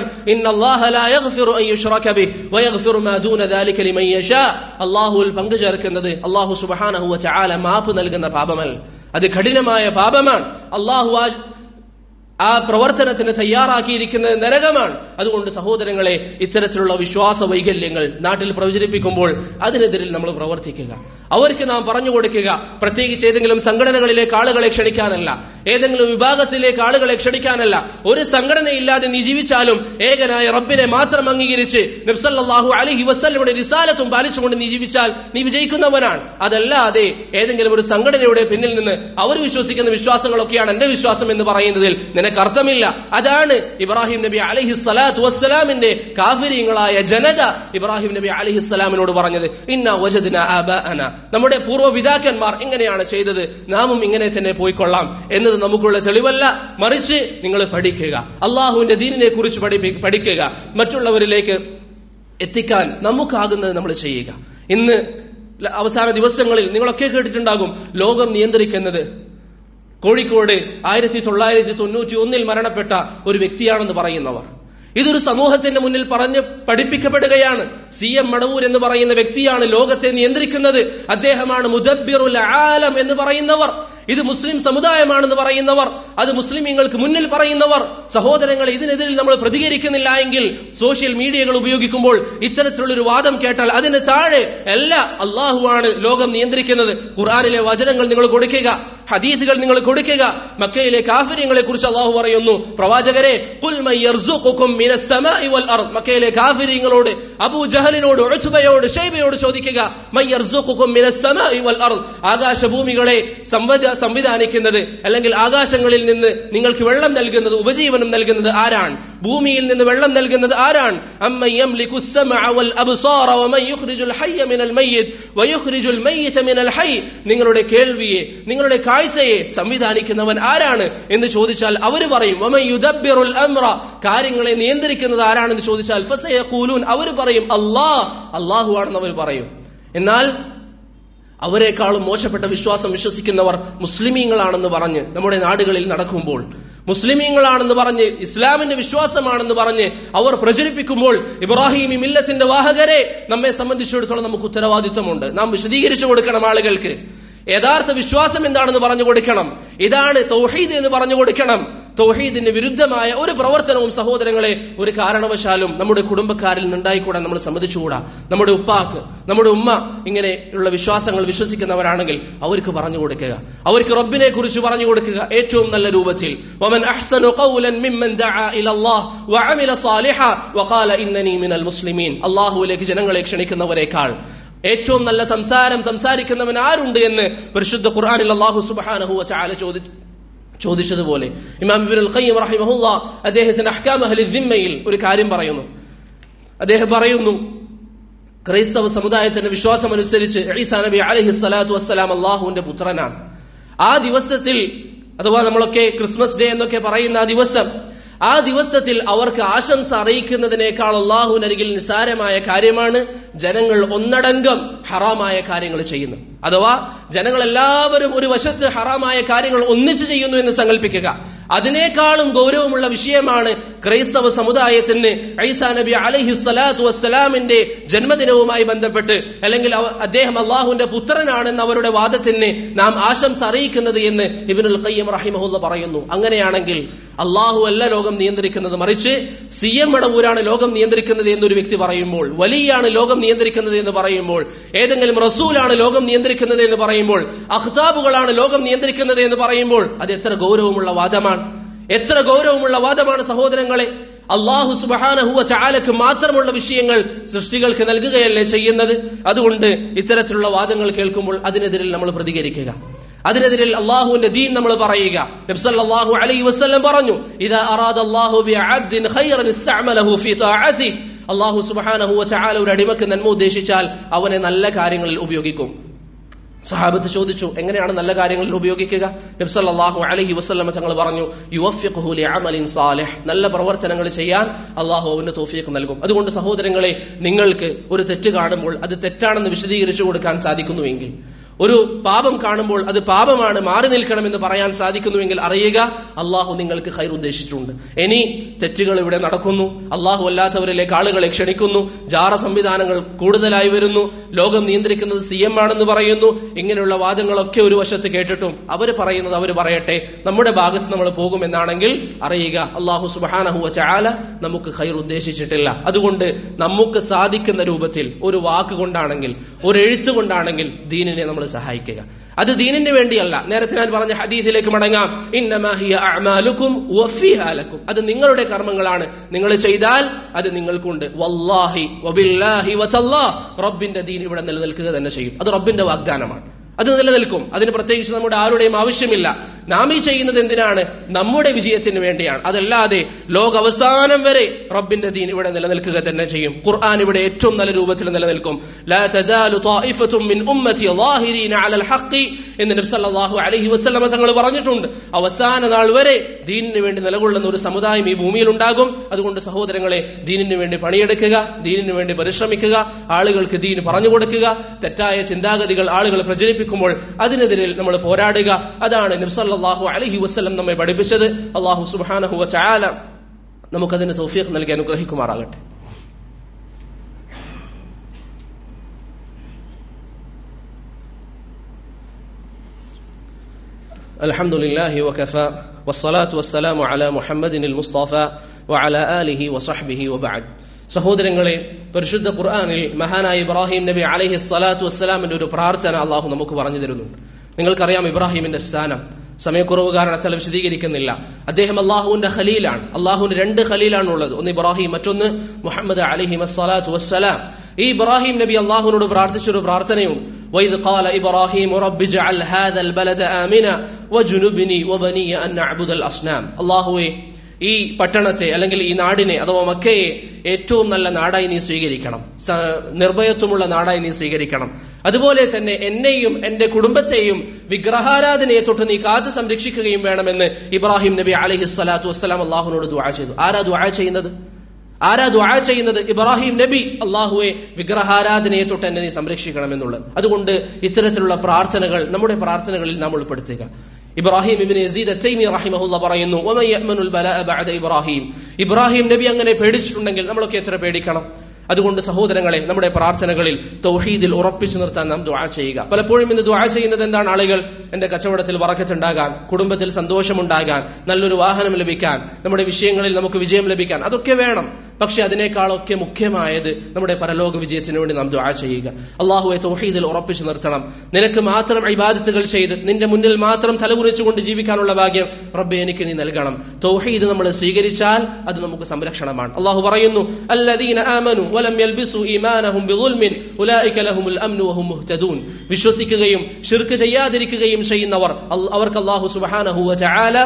അള്ളാഹുൽ പങ്കു ചേർക്കുന്നത് അള്ളാഹു സുബാനഹു ചാല മാപ്പ് നൽകുന്ന പാപമല്ല അത് കഠിനമായ പാപമാണ് അള്ളാഹു ആ പ്രവർത്തനത്തിന് തയ്യാറാക്കിയിരിക്കുന്നത് നരകമാണ് അതുകൊണ്ട് സഹോദരങ്ങളെ ഇത്തരത്തിലുള്ള വിശ്വാസ വൈകല്യങ്ങൾ നാട്ടിൽ പ്രചരിപ്പിക്കുമ്പോൾ അതിനെതിരിൽ നമ്മൾ പ്രവർത്തിക്കുക അവർക്ക് നാം പറഞ്ഞു കൊടുക്കുക പ്രത്യേകിച്ച് ഏതെങ്കിലും സംഘടനകളിലേക്ക് ആളുകളെ ക്ഷണിക്കാനല്ല ഏതെങ്കിലും വിഭാഗത്തിലേക്ക് ആളുകളെ ക്ഷണിക്കാനല്ല ഒരു സംഘടനയില്ലാതെ നീ ജീവിച്ചാലും ഏകനായ റബ്ബിനെ മാത്രം അംഗീകരിച്ച് നബ്സല്ലാഹു അലഹി വസ്ലയുടെ റിസാലത്തും പാലിച്ചുകൊണ്ട് നീ ജീവിച്ചാൽ നീ വിജയിക്കുന്നവനാണ് അതല്ലാതെ ഏതെങ്കിലും ഒരു സംഘടനയുടെ പിന്നിൽ നിന്ന് അവർ വിശ്വസിക്കുന്ന വിശ്വാസങ്ങളൊക്കെയാണ് എന്റെ വിശ്വാസം എന്ന് പറയുന്നതിൽ നിനക്ക് അർത്ഥമില്ല അതാണ് ഇബ്രാഹിം നബി അലഹി സ്വലാത്തു വസ്സലാമിന്റെ കാഫിര്യങ്ങളായ ജനത ഇബ്രാഹിം നബി അലഹി സ്വലാമിനോട് പറഞ്ഞത് ഇന്ന വജദ്ന ആബാഅന നമ്മുടെ പൂർവ്വപിതാക്കന്മാർ ഇങ്ങനെയാണ് ചെയ്തത് നാമും ഇങ്ങനെ തന്നെ പോയിക്കൊള്ളാം എന്നത് നമുക്കുള്ള തെളിവല്ല മറിച്ച് നിങ്ങൾ പഠിക്കുക അള്ളാഹുവിന്റെ ദീനിനെ കുറിച്ച് പഠിപ്പി- പഠിക്കുക മറ്റുള്ളവരിലേക്ക് എത്തിക്കാൻ നമുക്കാകുന്നത് നമ്മൾ ചെയ്യുക ഇന്ന് ല- അവസാന ദിവസങ്ങളിൽ നിങ്ങളൊക്കെ കേട്ടിട്ടുണ്ടാകും ലോകം നിയന്ത്രിക്കുന്നത് കോഴിക്കോട് ആയിരത്തി തൊള്ളായിരത്തി തൊണ്ണൂറ്റി ഒന്നിൽ മരണപ്പെട്ട ഒരു വ്യക്തിയാണെന്ന് പറയുന്നവർ ഇതൊരു സമൂഹത്തിന്റെ മുന്നിൽ പറഞ്ഞ് പഠിപ്പിക്കപ്പെടുകയാണ് സി എം മടവൂർ എന്ന് പറയുന്ന വ്യക്തിയാണ് ലോകത്തെ നിയന്ത്രിക്കുന്നത് അദ്ദേഹമാണ് മുദബ്ബിറുൽ ആലം എന്ന് പറയുന്നവർ ഇത് മുസ്ലിം സമുദായമാണെന്ന് പറയുന്നവർ അത് മുസ്ലിമീങ്ങൾക്ക് മുന്നിൽ പറയുന്നവർ സഹോദരങ്ങൾ ഇതിനെതിരിൽ നമ്മൾ പ്രതികരിക്കുന്നില്ല എങ്കിൽ സോഷ്യൽ മീഡിയകൾ ഉപയോഗിക്കുമ്പോൾ ഇത്തരത്തിലുള്ളൊരു വാദം കേട്ടാൽ അതിന് താഴെ എല്ലാ അള്ളാഹുവാണ് ലോകം നിയന്ത്രിക്കുന്നത് ഖുർആാനിലെ വചനങ്ങൾ നിങ്ങൾ കൊടുക്കുക ഹദീസുകൾ നിങ്ങൾ കൊടുക്കുക മക്കയിലെ കാഫര്യങ്ങളെ കുറിച്ച് അള്ളാഹു പറയുന്നു പ്രവാചകരെ "ഖുൽ മൻ യർസുഖുകും മിനസ് സമാഇ വൽ അർദ്." മക്കയിലെ കാഫര്യങ്ങളോട് അബൂ ജഹലിനോട് ഉത്ബയോട് ഷൈബയോട് ചോദിക്കുക "മൻ യർസുഖുകും മിനസ് സമാഇ വൽ അർദ്." ആകാശഭൂമികളെ സംവദ- സംവിധാനിക്കുന്നത് അല്ലെങ്കിൽ ആകാശങ്ങളിൽ നിന്ന് നിങ്ങൾക്ക് വെള്ളം നൽകുന്നത് ഉപജീവനം നൽകുന്നത് ആരാണ് ഭൂമിയിൽ നിന്ന് വെള്ളം നൽകുന്നത് ആരാണ് അമ്മൻ യംലികു السمع والابصار ومن يخرج الحي من الميت ويخرج الميت من الحي നിങ്ങളുടെ കേൾവിയെ നിങ്ങളുടെ കാഴ്ചയെ സംവിധാനിക്കുന്നവൻ ആരാണ് എന്ന് ചോദിച്ചാൽ അവര് പറയും വമൻ യുദബ്ബിറുൽ അംറ കാര്യങ്ങളെ നിയന്ത്രിക്കുന്നത് ആരാണെന്ന് ചോദിച്ചാൽ ഫസയഖൂലൂൻ അവർ പറയും അല്ലാഹ് അല്ലാഹു ആണെന്ന് അവർ പറയും എന്നാൽ അവരെക്കാളും മോശപ്പെട്ട വിശ്വാസം വിശ്വസിക്കുന്നവർ മുസ്ലിമീങ്ങളാണെന്ന് പറഞ്ഞ് നമ്മുടെ നാടുകളിൽ നടക്കുമ്പോൾ മുസ്ലിമീങ്ങളാണെന്ന് പറഞ്ഞ് ഇസ്ലാമിന്റെ വിശ്വാസമാണെന്ന് പറഞ്ഞ് അവർ പ്രചരിപ്പിക്കുമ്പോൾ ഇബ്രാഹിമി മില്ലത്തിന്റെ വാഹകരെ നമ്മെ സംബന്ധിച്ചിടത്തോളം നമുക്ക് ഉത്തരവാദിത്വമുണ്ട് നാം വിശദീകരിച്ചു കൊടുക്കണം ആളുകൾക്ക് യഥാർത്ഥ വിശ്വാസം എന്താണെന്ന് പറഞ്ഞു കൊടുക്കണം ഇതാണ് തൗഹീദ് എന്ന് പറഞ്ഞു കൊടുക്കണം തൗഹീദിന് വിരുദ്ധമായ ഒരു പ്രവർത്തനവും സഹോദരങ്ങളെ ഒരു കാരണവശാലും നമ്മുടെ കുടുംബക്കാരിൽ നിന്നുണ്ടായിക്കൂടാൻ നമ്മൾ സമ്മതിച്ചുകൂടാ നമ്മുടെ ഉപ്പാക്ക് നമ്മുടെ ഉമ്മ ഇങ്ങനെയുള്ള വിശ്വാസങ്ങൾ വിശ്വസിക്കുന്നവരാണെങ്കിൽ അവർക്ക് പറഞ്ഞു കൊടുക്കുക അവർക്ക് റബ്ബിനെ കുറിച്ച് പറഞ്ഞു കൊടുക്കുക ഏറ്റവും നല്ല രൂപത്തിൽ ومن احسن قولا ممن دعا الى الله وعمل صالحا وقال انني من المسلمين അല്ലാഹുവിലേക്ക് ജനങ്ങളെ ക്ഷണിക്കുന്നവരെക്കാൾ ഏറ്റവും നല്ല സംസാരം സംസാരിക്കുന്നവൻ ആരുണ്ട് എന്ന് പരിശുദ്ധ ഖുർആനിൽ അല്ലാഹു സുബ്ഹാനഹു വതആല ചോദിച്ചു ചോദിച്ചതുപോലെ ഇമാം ഇബ്നുൽ ഖയ്യിം റഹിമഹുല്ല അദ്ദേഹത്തിന്റെ അഹ്കാം അഹ്ലി ദിമ്മയിൽ ഒരു കാര്യം പറയുന്നു അദ്ദേഹം പറയുന്നു ക്രൈസ്തവ സമുദായത്തിന്റെ വിശ്വാസം അനുസരിച്ച് ഈസാ നബി അലൈഹി സ്വലാത്തു വസ്സലാം അള്ളാഹുവിന്റെ പുത്രനാണ് ആ ദിവസത്തിൽ അഥവാ നമ്മളൊക്കെ ക്രിസ്മസ് ഡേ എന്നൊക്കെ പറയുന്ന ആ ദിവസം ആ ദിവസത്തിൽ അവർക്ക് ആശംസ അറിയിക്കുന്നതിനേക്കാൾ അള്ളാഹുവിനരികിൽ നിസാരമായ കാര്യമാണ് ജനങ്ങൾ ഒന്നടങ്കം ഹറാമായ കാര്യങ്ങൾ ചെയ്യുന്നു അഥവാ ജനങ്ങൾ എല്ലാവരും ഒരു വശത്ത് ഹറാമായ കാര്യങ്ങൾ ഒന്നിച്ചു ചെയ്യുന്നു എന്ന് സങ്കല്പിക്കുക അതിനേക്കാളും ഗൗരവമുള്ള വിഷയമാണ് ക്രൈസ്തവ സമുദായത്തിന് ഐസാ നബി അലൈഹി സ്വലാത്തു വസ്സലാമിന്റെ ജന്മദിനവുമായി ബന്ധപ്പെട്ട് അല്ലെങ്കിൽ അവ- അദ്ദേഹം അള്ളാഹുവിന്റെ പുത്രനാണെന്ന് അവരുടെ വാദത്തിന് നാം ആശംസ അറിയിക്കുന്നത് എന്ന് ഇബിനുൽ ഖയ്യം റഹിമഹുല്ല പറയുന്നു അങ്ങനെയാണെങ്കിൽ അള്ളാഹു അല്ല ലോകം നിയന്ത്രിക്കുന്നത് മറിച്ച് സി എം മടവൂരാണ് ലോകം നിയന്ത്രിക്കുന്നത് എന്നൊരു വ്യക്തി പറയുമ്പോൾ വലിയാണ് ലോകം നിയന്ത്രിക്കുന്നത് എന്ന് പറയുമ്പോൾ ഏതെങ്കിലും റസൂലാണ് ലോകം നിയന്ത്രിക്കുന്നത് എന്ന് പറയുമ്പോൾ അഖ്താബുകളാണ് ലോകം നിയന്ത്രിക്കുന്നത് എന്ന് പറയുമ്പോൾ അത് എത്ര ഗൗരവമുള്ള വാദമാണ് എത്ര ഗൗരവമുള്ള വാദമാണ് സഹോദരങ്ങളെ അള്ളാഹു സുബഹാനഹുവ ചാലക്ക് മാത്രമുള്ള വിഷയങ്ങൾ സൃഷ്ടികൾക്ക് നൽകുകയല്ലേ ചെയ്യുന്നത് അതുകൊണ്ട് ഇത്തരത്തിലുള്ള വാദങ്ങൾ കേൾക്കുമ്പോൾ അതിനെതിരിൽ നമ്മൾ പ്രതികരിക്കുക അതിനെതിരിൽ അള്ളാഹുവിന്റെ ദീൻ നമ്മൾ പറയുക നബ്സല്ലാഹു അലൈഹി വസല്ലം പറഞ്ഞു ഇതാ അറാദ അല്ലാഹു ബിഅബ്ദിൻ ഖൈറൻ ഇസ്തഅമലഹു ഫീ തആഅതി അള്ളാഹു സുബ്ഹാനഹു വതആല ഒരു അടിമക്ക് നന്മ ഉദ്ദേശിച്ചാൽ അവനെ നല്ല കാര്യങ്ങളിൽ ഉപയോഗിക്കും സഹാബത്ത് ചോദിച്ചു എങ്ങനെയാണ് നല്ല കാര്യങ്ങളിൽ ഉപയോഗിക്കുക നബ്സല്ലാഹു അലഹി വസ്ലമ തങ്ങൾ പറഞ്ഞു യുവഫിഖുഹു ലിഅമലിൻ സാലിഹ് നല്ല പ്രവർത്തനങ്ങൾ ചെയ്യാൻ അള്ളാഹു അവന് തോഫീഖ് നൽകും അതുകൊണ്ട് സഹോദരങ്ങളെ നിങ്ങൾക്ക് ഒരു തെറ്റ് കാണുമ്പോൾ അത് തെറ്റാണെന്ന് വിശദീകരിച്ചു കൊടുക്കാൻ സാധിക്കുന്നുവെങ്കിൽ ഒരു പാപം കാണുമ്പോൾ അത് പാപമാണ് മാറി നിൽക്കണമെന്ന് പറയാൻ സാധിക്കുന്നുവെങ്കിൽ അറിയുക അള്ളാഹു നിങ്ങൾക്ക് ഹൈർ ഉദ്ദേശിച്ചിട്ടുണ്ട് ഇനി തെറ്റുകൾ ഇവിടെ നടക്കുന്നു അള്ളാഹു അല്ലാത്തവരിലേക്ക് ആളുകളെ ക്ഷണിക്കുന്നു ജാറ സംവിധാനങ്ങൾ കൂടുതലായി വരുന്നു ലോകം നിയന്ത്രിക്കുന്നത് സി എം ആണെന്ന് പറയുന്നു ഇങ്ങനെയുള്ള വാദങ്ങളൊക്കെ ഒരു വശത്ത് കേട്ടിട്ടും അവർ പറയുന്നത് അവർ പറയട്ടെ നമ്മുടെ ഭാഗത്ത് നമ്മൾ പോകുമെന്നാണെങ്കിൽ അറിയുക അള്ളാഹു സുബാനഹുവ ചാല നമുക്ക് ഹൈർ ഉദ്ദേശിച്ചിട്ടില്ല അതുകൊണ്ട് നമുക്ക് സാധിക്കുന്ന രൂപത്തിൽ ഒരു വാക്ക് കൊണ്ടാണെങ്കിൽ ഒരു എഴുത്ത് കൊണ്ടാണെങ്കിൽ ദീനിനെ നമ്മൾ സഹായിക്കുക അത് ദീനിന് വേണ്ടിയല്ല നേരത്തെ ഞാൻ പറഞ്ഞ ഹദീസിലേക്ക് മടങ്ങാം ഇന്നമാ ഹിയ അഅ്മാലുക്കും വഫീഹാ ലക്കും അത് നിങ്ങളുടെ കർമ്മങ്ങളാണ് നിങ്ങൾ ചെയ്താൽ അത് നിങ്ങൾക്കുണ്ട് വല്ലാഹി വബില്ലാഹി വതല്ലാഹ് റബ്ബിന്റെ ദീൻ ഇവിടെ നിലനിൽക്കുക തന്നെ ചെയ്യും അത് റബ്ബിന്റെ വാഗ്ദാനമാണ് അത് നിലനിൽക്കും അതിന് പ്രത്യേകിച്ച് നമ്മുടെ ആരുടെയും ആവശ്യമില്ല നാം ഈ ചെയ്യുന്നത് എന്തിനാണ് നമ്മുടെ വിജയത്തിന് വേണ്ടിയാണ് അതല്ലാതെ ലോക അവസാനം വരെ റബ്ബിന്റെ ദീൻ ഇവിടെ നിലനിൽക്കുക തന്നെ ചെയ്യും ഖുർആൻ ഇവിടെ ഏറ്റവും നല്ല രൂപത്തിൽ നിലനിൽക്കും ലാ തസാലു ത്വായിഫത്തും മിൻ ഉമ്മത്തി ളാഹിരീന അലൽ ഹഖ് എന്ന് നബി സല്ലല്ലാഹു അലൈഹി വസല്ലമ തങ്ങൾ പറഞ്ഞിട്ടുണ്ട് അവസാന നാൾ വരെ ദീനിന് വേണ്ടി നിലകൊള്ളുന്ന ഒരു സമുദായം ഈ ഭൂമിയിൽ ഉണ്ടാകും അതുകൊണ്ട് സഹോദരങ്ങളെ ദീനിന് വേണ്ടി പണിയെടുക്കുക ദീനിന് വേണ്ടി പരിശ്രമിക്കുക ആളുകൾക്ക് ദീൻ പറഞ്ഞു കൊടുക്കുക തെറ്റായ ചിന്താഗതികൾ ആളുകൾ പ്രചരിപ്പിക്കുമ്പോൾ അതിനെതിരെ നമ്മൾ പോരാടുക അതാണ് നബ്സല്ലാഹു അലഹി വസ്ലം നമ്മെ പഠിപ്പിച്ചത് അള്ളാഹു സുബാനഹു ചാല നമുക്കതിന് തൗഫീഖ് നൽകി അനുഗ്രഹിക്കുമാറാകട്ടെ الحمد لله وكفى والصلاة والسلام على محمد المصطفى وعلى آله وصحبه وبعد സഹോദരങ്ങളെ പരിശുദ്ധ ഖുർആാനിൽ മഹാനായ ഇബ്രാഹിം നബി അലഹി സ്വലാത്തു വസ്സലാമിന്റെ ഒരു പ്രാർത്ഥന അള്ളാഹു നമുക്ക് പറഞ്ഞു തരുന്നുണ്ട് നിങ്ങൾക്കറിയാം ഇബ്രാഹിമിന്റെ സ്ഥാനം സമയക്കുറവ് കാരണത്താൽ വിശദീകരിക്കുന്നില്ല അദ്ദേഹം അള്ളാഹുവിന്റെ ഖലീലാണ് അള്ളാഹുവിന്റെ രണ്ട് ഖലീലാണ് ഉള്ളത് ഒന്ന് ഇബ്രാഹിം മറ്റൊന്ന് മുഹമ്മദ് അലഹി വസ്സലാത്തു വസ്സലാം ഈ ഇബ്രാഹിം നബി അള്ളാഹുവിനോട് പ്രാർത്ഥിച്ചൊരു പ്രാർത്ഥനയുണ്ട് وإذ قال إبراهيم رب اجعل هذا البلد آمنا وجنبني وبني أن نعبد الأصنام الله ഈ പട്ടണത്തെ അല്ലെങ്കിൽ ഈ നാടിനെ അഥവാ മക്കയെ ഏറ്റവും നല്ല നാടായി നീ സ്വീകരിക്കണം നിർഭയത്വമുള്ള നാടായി നീ സ്വീകരിക്കണം അതുപോലെ തന്നെ എന്നെയും എന്റെ കുടുംബത്തെയും വിഗ്രഹാരാധനയെ തൊട്ട് നീ കാത്തു സംരക്ഷിക്കുകയും വേണമെന്ന് ഇബ്രാഹിം നബി അലഹി സ്വലാത്തു വസ്സലാം അള്ളാഹുനോട് ദുആ ചെയ്തു ആരാ ദുആ ചെയ്യുന്നത് ആരാ ദുആ ചെയ്യുന്നത് ഇബ്രാഹിം നബി അള്ളാഹുവെ വിഗ്രഹാരാധനയെ തൊട്ട് എന്നെ നീ സംരക്ഷിക്കണം എന്നുള്ളത് അതുകൊണ്ട് ഇത്തരത്തിലുള്ള പ്രാർത്ഥനകൾ നമ്മുടെ പ്രാർത്ഥനകളിൽ നാം ഉൾപ്പെടുത്തുക ഇബ്രാഹിം ഇബിൻ യസീദ് തൈമി റഹിമഹുല്ല പറയുന്നു വമൻ യഅ്മനുൽ ബലാഅ ബഅദ ഇബ്രാഹിം ഇബ്രാഹിം നബി അങ്ങനെ പേടിച്ചിട്ടുണ്ടെങ്കിൽ നമ്മളൊക്കെ എത്ര പേടിക്കണം അതുകൊണ്ട് സഹോദരങ്ങളെ നമ്മുടെ പ്രാർത്ഥനകളിൽ തൗഹീദിൽ ഉറപ്പിച്ചു നിർത്താൻ നാം ദുആ ചെയ്യുക പലപ്പോഴും ഇന്ന് ദുആ ചെയ്യുന്നത് എന്താണ് ആളുകൾ എന്റെ കച്ചവടത്തിൽ വറക്കത്തുണ്ടാകാൻ കുടുംബത്തിൽ സന്തോഷമുണ്ടാകാൻ നല്ലൊരു വാഹനം ലഭിക്കാൻ നമ്മുടെ വിഷയങ്ങളിൽ നമുക്ക് വിജയം ലഭിക്കാൻ അതൊക്കെ വേണം പക്ഷെ അതിനേക്കാളൊക്കെ മുഖ്യമായത് നമ്മുടെ പരലോക വിജയത്തിന് വേണ്ടി നാം ദുആ ചെയ്യുക അള്ളാഹുവെ തൗഹീദിൽ ഉറപ്പിച്ചു നിർത്തണം നിനക്ക് മാത്രം ഇബാദത്തുകൾ ചെയ്ത് നിന്റെ മുന്നിൽ മാത്രം തലകുറിച്ചുകൊണ്ട് ജീവിക്കാനുള്ള ഭാഗ്യം റബ്ബെ എനിക്ക് നീ നൽകണം തൗഹീദ് നമ്മൾ സ്വീകരിച്ചാൽ അത് നമുക്ക് സംരക്ഷണമാണ് അള്ളാഹു പറയുന്നു അല്ലദീന ആമനു വലം യൽബിസു ഈമാനഹും ബിദുൽമിൻ ഉലൈക ലഹുമുൽ അംനു വഹും മുഹ്തദൂൻ വിശ്വസിക്കുകയും ഷിർക്ക് ചെയ്യാതിരിക്കുകയും ചെയ്യുന്നവർ അവർക്ക് അള്ളാഹു സുബ്ഹാനഹു വതആല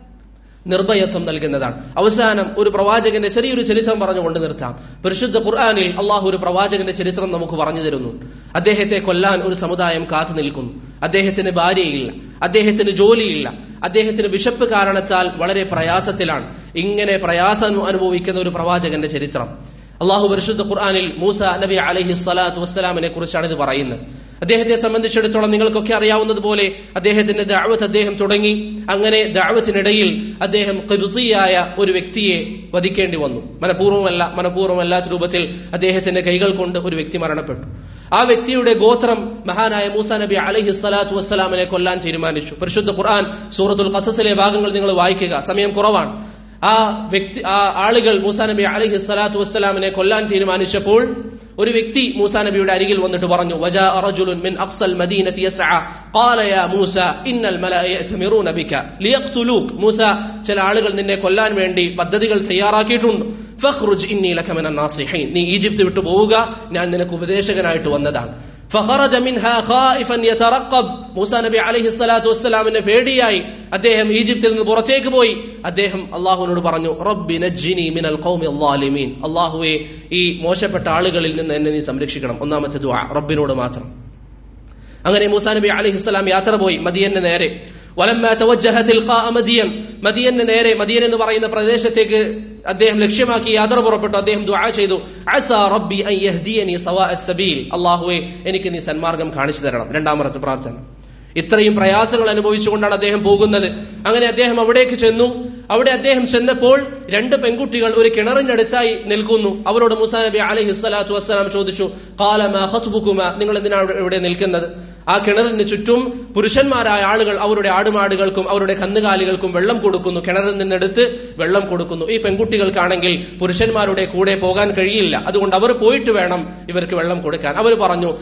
നിർഭയത്വം നൽകുന്നതാണ് അവസാനം ഒരു പ്രവാചകന്റെ ചെറിയൊരു ചരിത്രം പറഞ്ഞുകൊണ്ട് നിർത്താം പരിശുദ്ധ ഖുർആാനിൽ അള്ളാഹു ഒരു പ്രവാചകന്റെ ചരിത്രം നമുക്ക് പറഞ്ഞു തരുന്നു അദ്ദേഹത്തെ കൊല്ലാൻ ഒരു സമുദായം കാത്തു നിൽക്കുന്നു അദ്ദേഹത്തിന് ഭാര്യയില്ല അദ്ദേഹത്തിന് ജോലിയില്ല അദ്ദേഹത്തിന് വിശപ്പ് കാരണത്താൽ വളരെ പ്രയാസത്തിലാണ് ഇങ്ങനെ പ്രയാസം അനുഭവിക്കുന്ന ഒരു പ്രവാചകന്റെ ചരിത്രം അള്ളാഹു പരിശുദ്ധ ഖുർആാനിൽ മൂസ നബി അലഹി സ്വലാത്തു വസ്സലാമിനെ കുറിച്ചാണ് ഇത് പറയുന്നത് അദ്ദേഹത്തെ സംബന്ധിച്ചിടത്തോളം നിങ്ങൾക്കൊക്കെ അറിയാവുന്നതുപോലെ അദ്ദേഹത്തിന്റെ ദാവത്ത് അദ്ദേഹം തുടങ്ങി അങ്ങനെ ദാവത്തിനിടയിൽ അദ്ദേഹം കരുതിയായ ഒരു വ്യക്തിയെ വധിക്കേണ്ടി വന്നു മനഃപൂർവ്വമല്ല മനഃപൂർവ്വമല്ലാത്ത രൂപത്തിൽ അദ്ദേഹത്തിന്റെ കൈകൾ കൊണ്ട് ഒരു വ്യക്തി മരണപ്പെട്ടു ആ വ്യക്തിയുടെ ഗോത്രം മഹാനായ മൂസ നബി അലഹി സ്വലാത്തു വസ്സലാമിനെ കൊല്ലാൻ തീരുമാനിച്ചു പരിശുദ്ധ ഖുർആൻ സൂറത്തുൽ ഖസസിലെ ഭാഗങ്ങൾ നിങ്ങൾ വായിക്കുക സമയം കുറവാണ് ആ വ്യക്തി ആ ആളുകൾ മൂസാ നബി അലഹി സ്വലാത്തു വസ്സലാമിനെ കൊല്ലാൻ തീരുമാനിച്ചപ്പോൾ ഒരു വ്യക്തി മൂസാ നബിയുടെ അരികിൽ വന്നിട്ട് പറഞ്ഞു വജാ റജുലുൻ മിൻ അഖ്സൽ മദീനതി യസ്അ ഖാല യാ മൂസ ഇന്നൽ മലഅ യഅ്തമിറൂന ബിക ലിയഖ്തുലൂക് മൂസ ചില ആളുകൾ നിന്നെ കൊല്ലാൻ വേണ്ടി പദ്ധതികൾ തയ്യാറാക്കിയിട്ടുണ്ട് ഫഖ്റുജ് ഇന്നി ലക മിനൻ നാസിഹീൻ നീ ഈജിപ്ത് വിട്ടു പോവുക ഞാൻ നിനക്ക് ഉപദേശകനായിട്ട് വന്നതാണ് ഫഖറജ മിൻഹാ ഖായിഫൻ യതറഖബ് മൂസ നബി അലൈഹി സ്വലാത്തു വസ്സലാമിന് പേടിയായി അദ്ദേഹം ഈജിപ്തിൽ നിന്ന് പുറത്തേക്ക് പോയി അദ്ദേഹം അള്ളാഹുവിനോട് പറഞ്ഞു റബ്ബി നജ്ജിനി മിനൽ ഖൗമി അല്ലാലിമീൻ അള്ളാഹുവെ ഈ മോശപ്പെട്ട ആളുകളിൽ നിന്ന് എന്നെ നീ സംരക്ഷിക്കണം ഒന്നാമത്തെ ദുആ റബ്ബിനോട് മാത്രം അങ്ങനെ മൂസാ നബി അലൈഹി സ്വലാം യാത്ര പോയി മദിയന്റെ നേരെ വലമ്മ തവജ്ജഹ തിൽഖാ മദിയൻ മദിയന്റെ നേരെ മദിയൻ എന്ന് പറയുന്ന പ്രദേശത്തേക്ക് അദ്ദേഹം ലക്ഷ്യമാക്കി യാത്ര പുറപ്പെട്ടു അദ്ദേഹം ദുആ ചെയ്തു അസ റബ്ബി അൻ യഹ്ദിയനി സവാ സബീൽ അല്ലാഹുവേ എനിക്ക് നീ സന്മാർഗം കാണിച്ചു തരണം രണ്ടാമത്തെ പ്രാർത്ഥന ഇത്രയും പ്രയാസങ്ങൾ അനുഭവിച്ചുകൊണ്ടാണ് അദ്ദേഹം പോകുന്നത് അങ്ങനെ അദ്ദേഹം അവിടേക്ക് ചെന്നു അവിടെ അദ്ദേഹം ചെന്നപ്പോൾ രണ്ട് പെൺകുട്ടികൾ ഒരു കിണറിനടുത്തായി നിൽക്കുന്നു അവരോട് മുസാ നബി അലൈഹി സ്വലാത്തു വസ്സലാം ചോദിച്ചു കാലമ ഹത്ബുക്കുമ നിങ്ങൾ എന്തിനാണ് ഇവിടെ നിൽക്കുന്നത് ആ കിണറിന് ചുറ്റും പുരുഷന്മാരായ ആളുകൾ അവരുടെ ആടുമാടുകൾക്കും അവരുടെ കന്നുകാലികൾക്കും വെള്ളം കൊടുക്കുന്നു കിണറിൽ നിന്നെടുത്ത് വെള്ളം കൊടുക്കുന്നു ഈ പെൺകുട്ടികൾക്കാണെങ്കിൽ പുരുഷന്മാരുടെ കൂടെ പോകാൻ കഴിയില്ല അതുകൊണ്ട് അവർ പോയിട്ട് വേണം ഇവർക്ക് വെള്ളം കൊടുക്കാൻ അവർ പറഞ്ഞു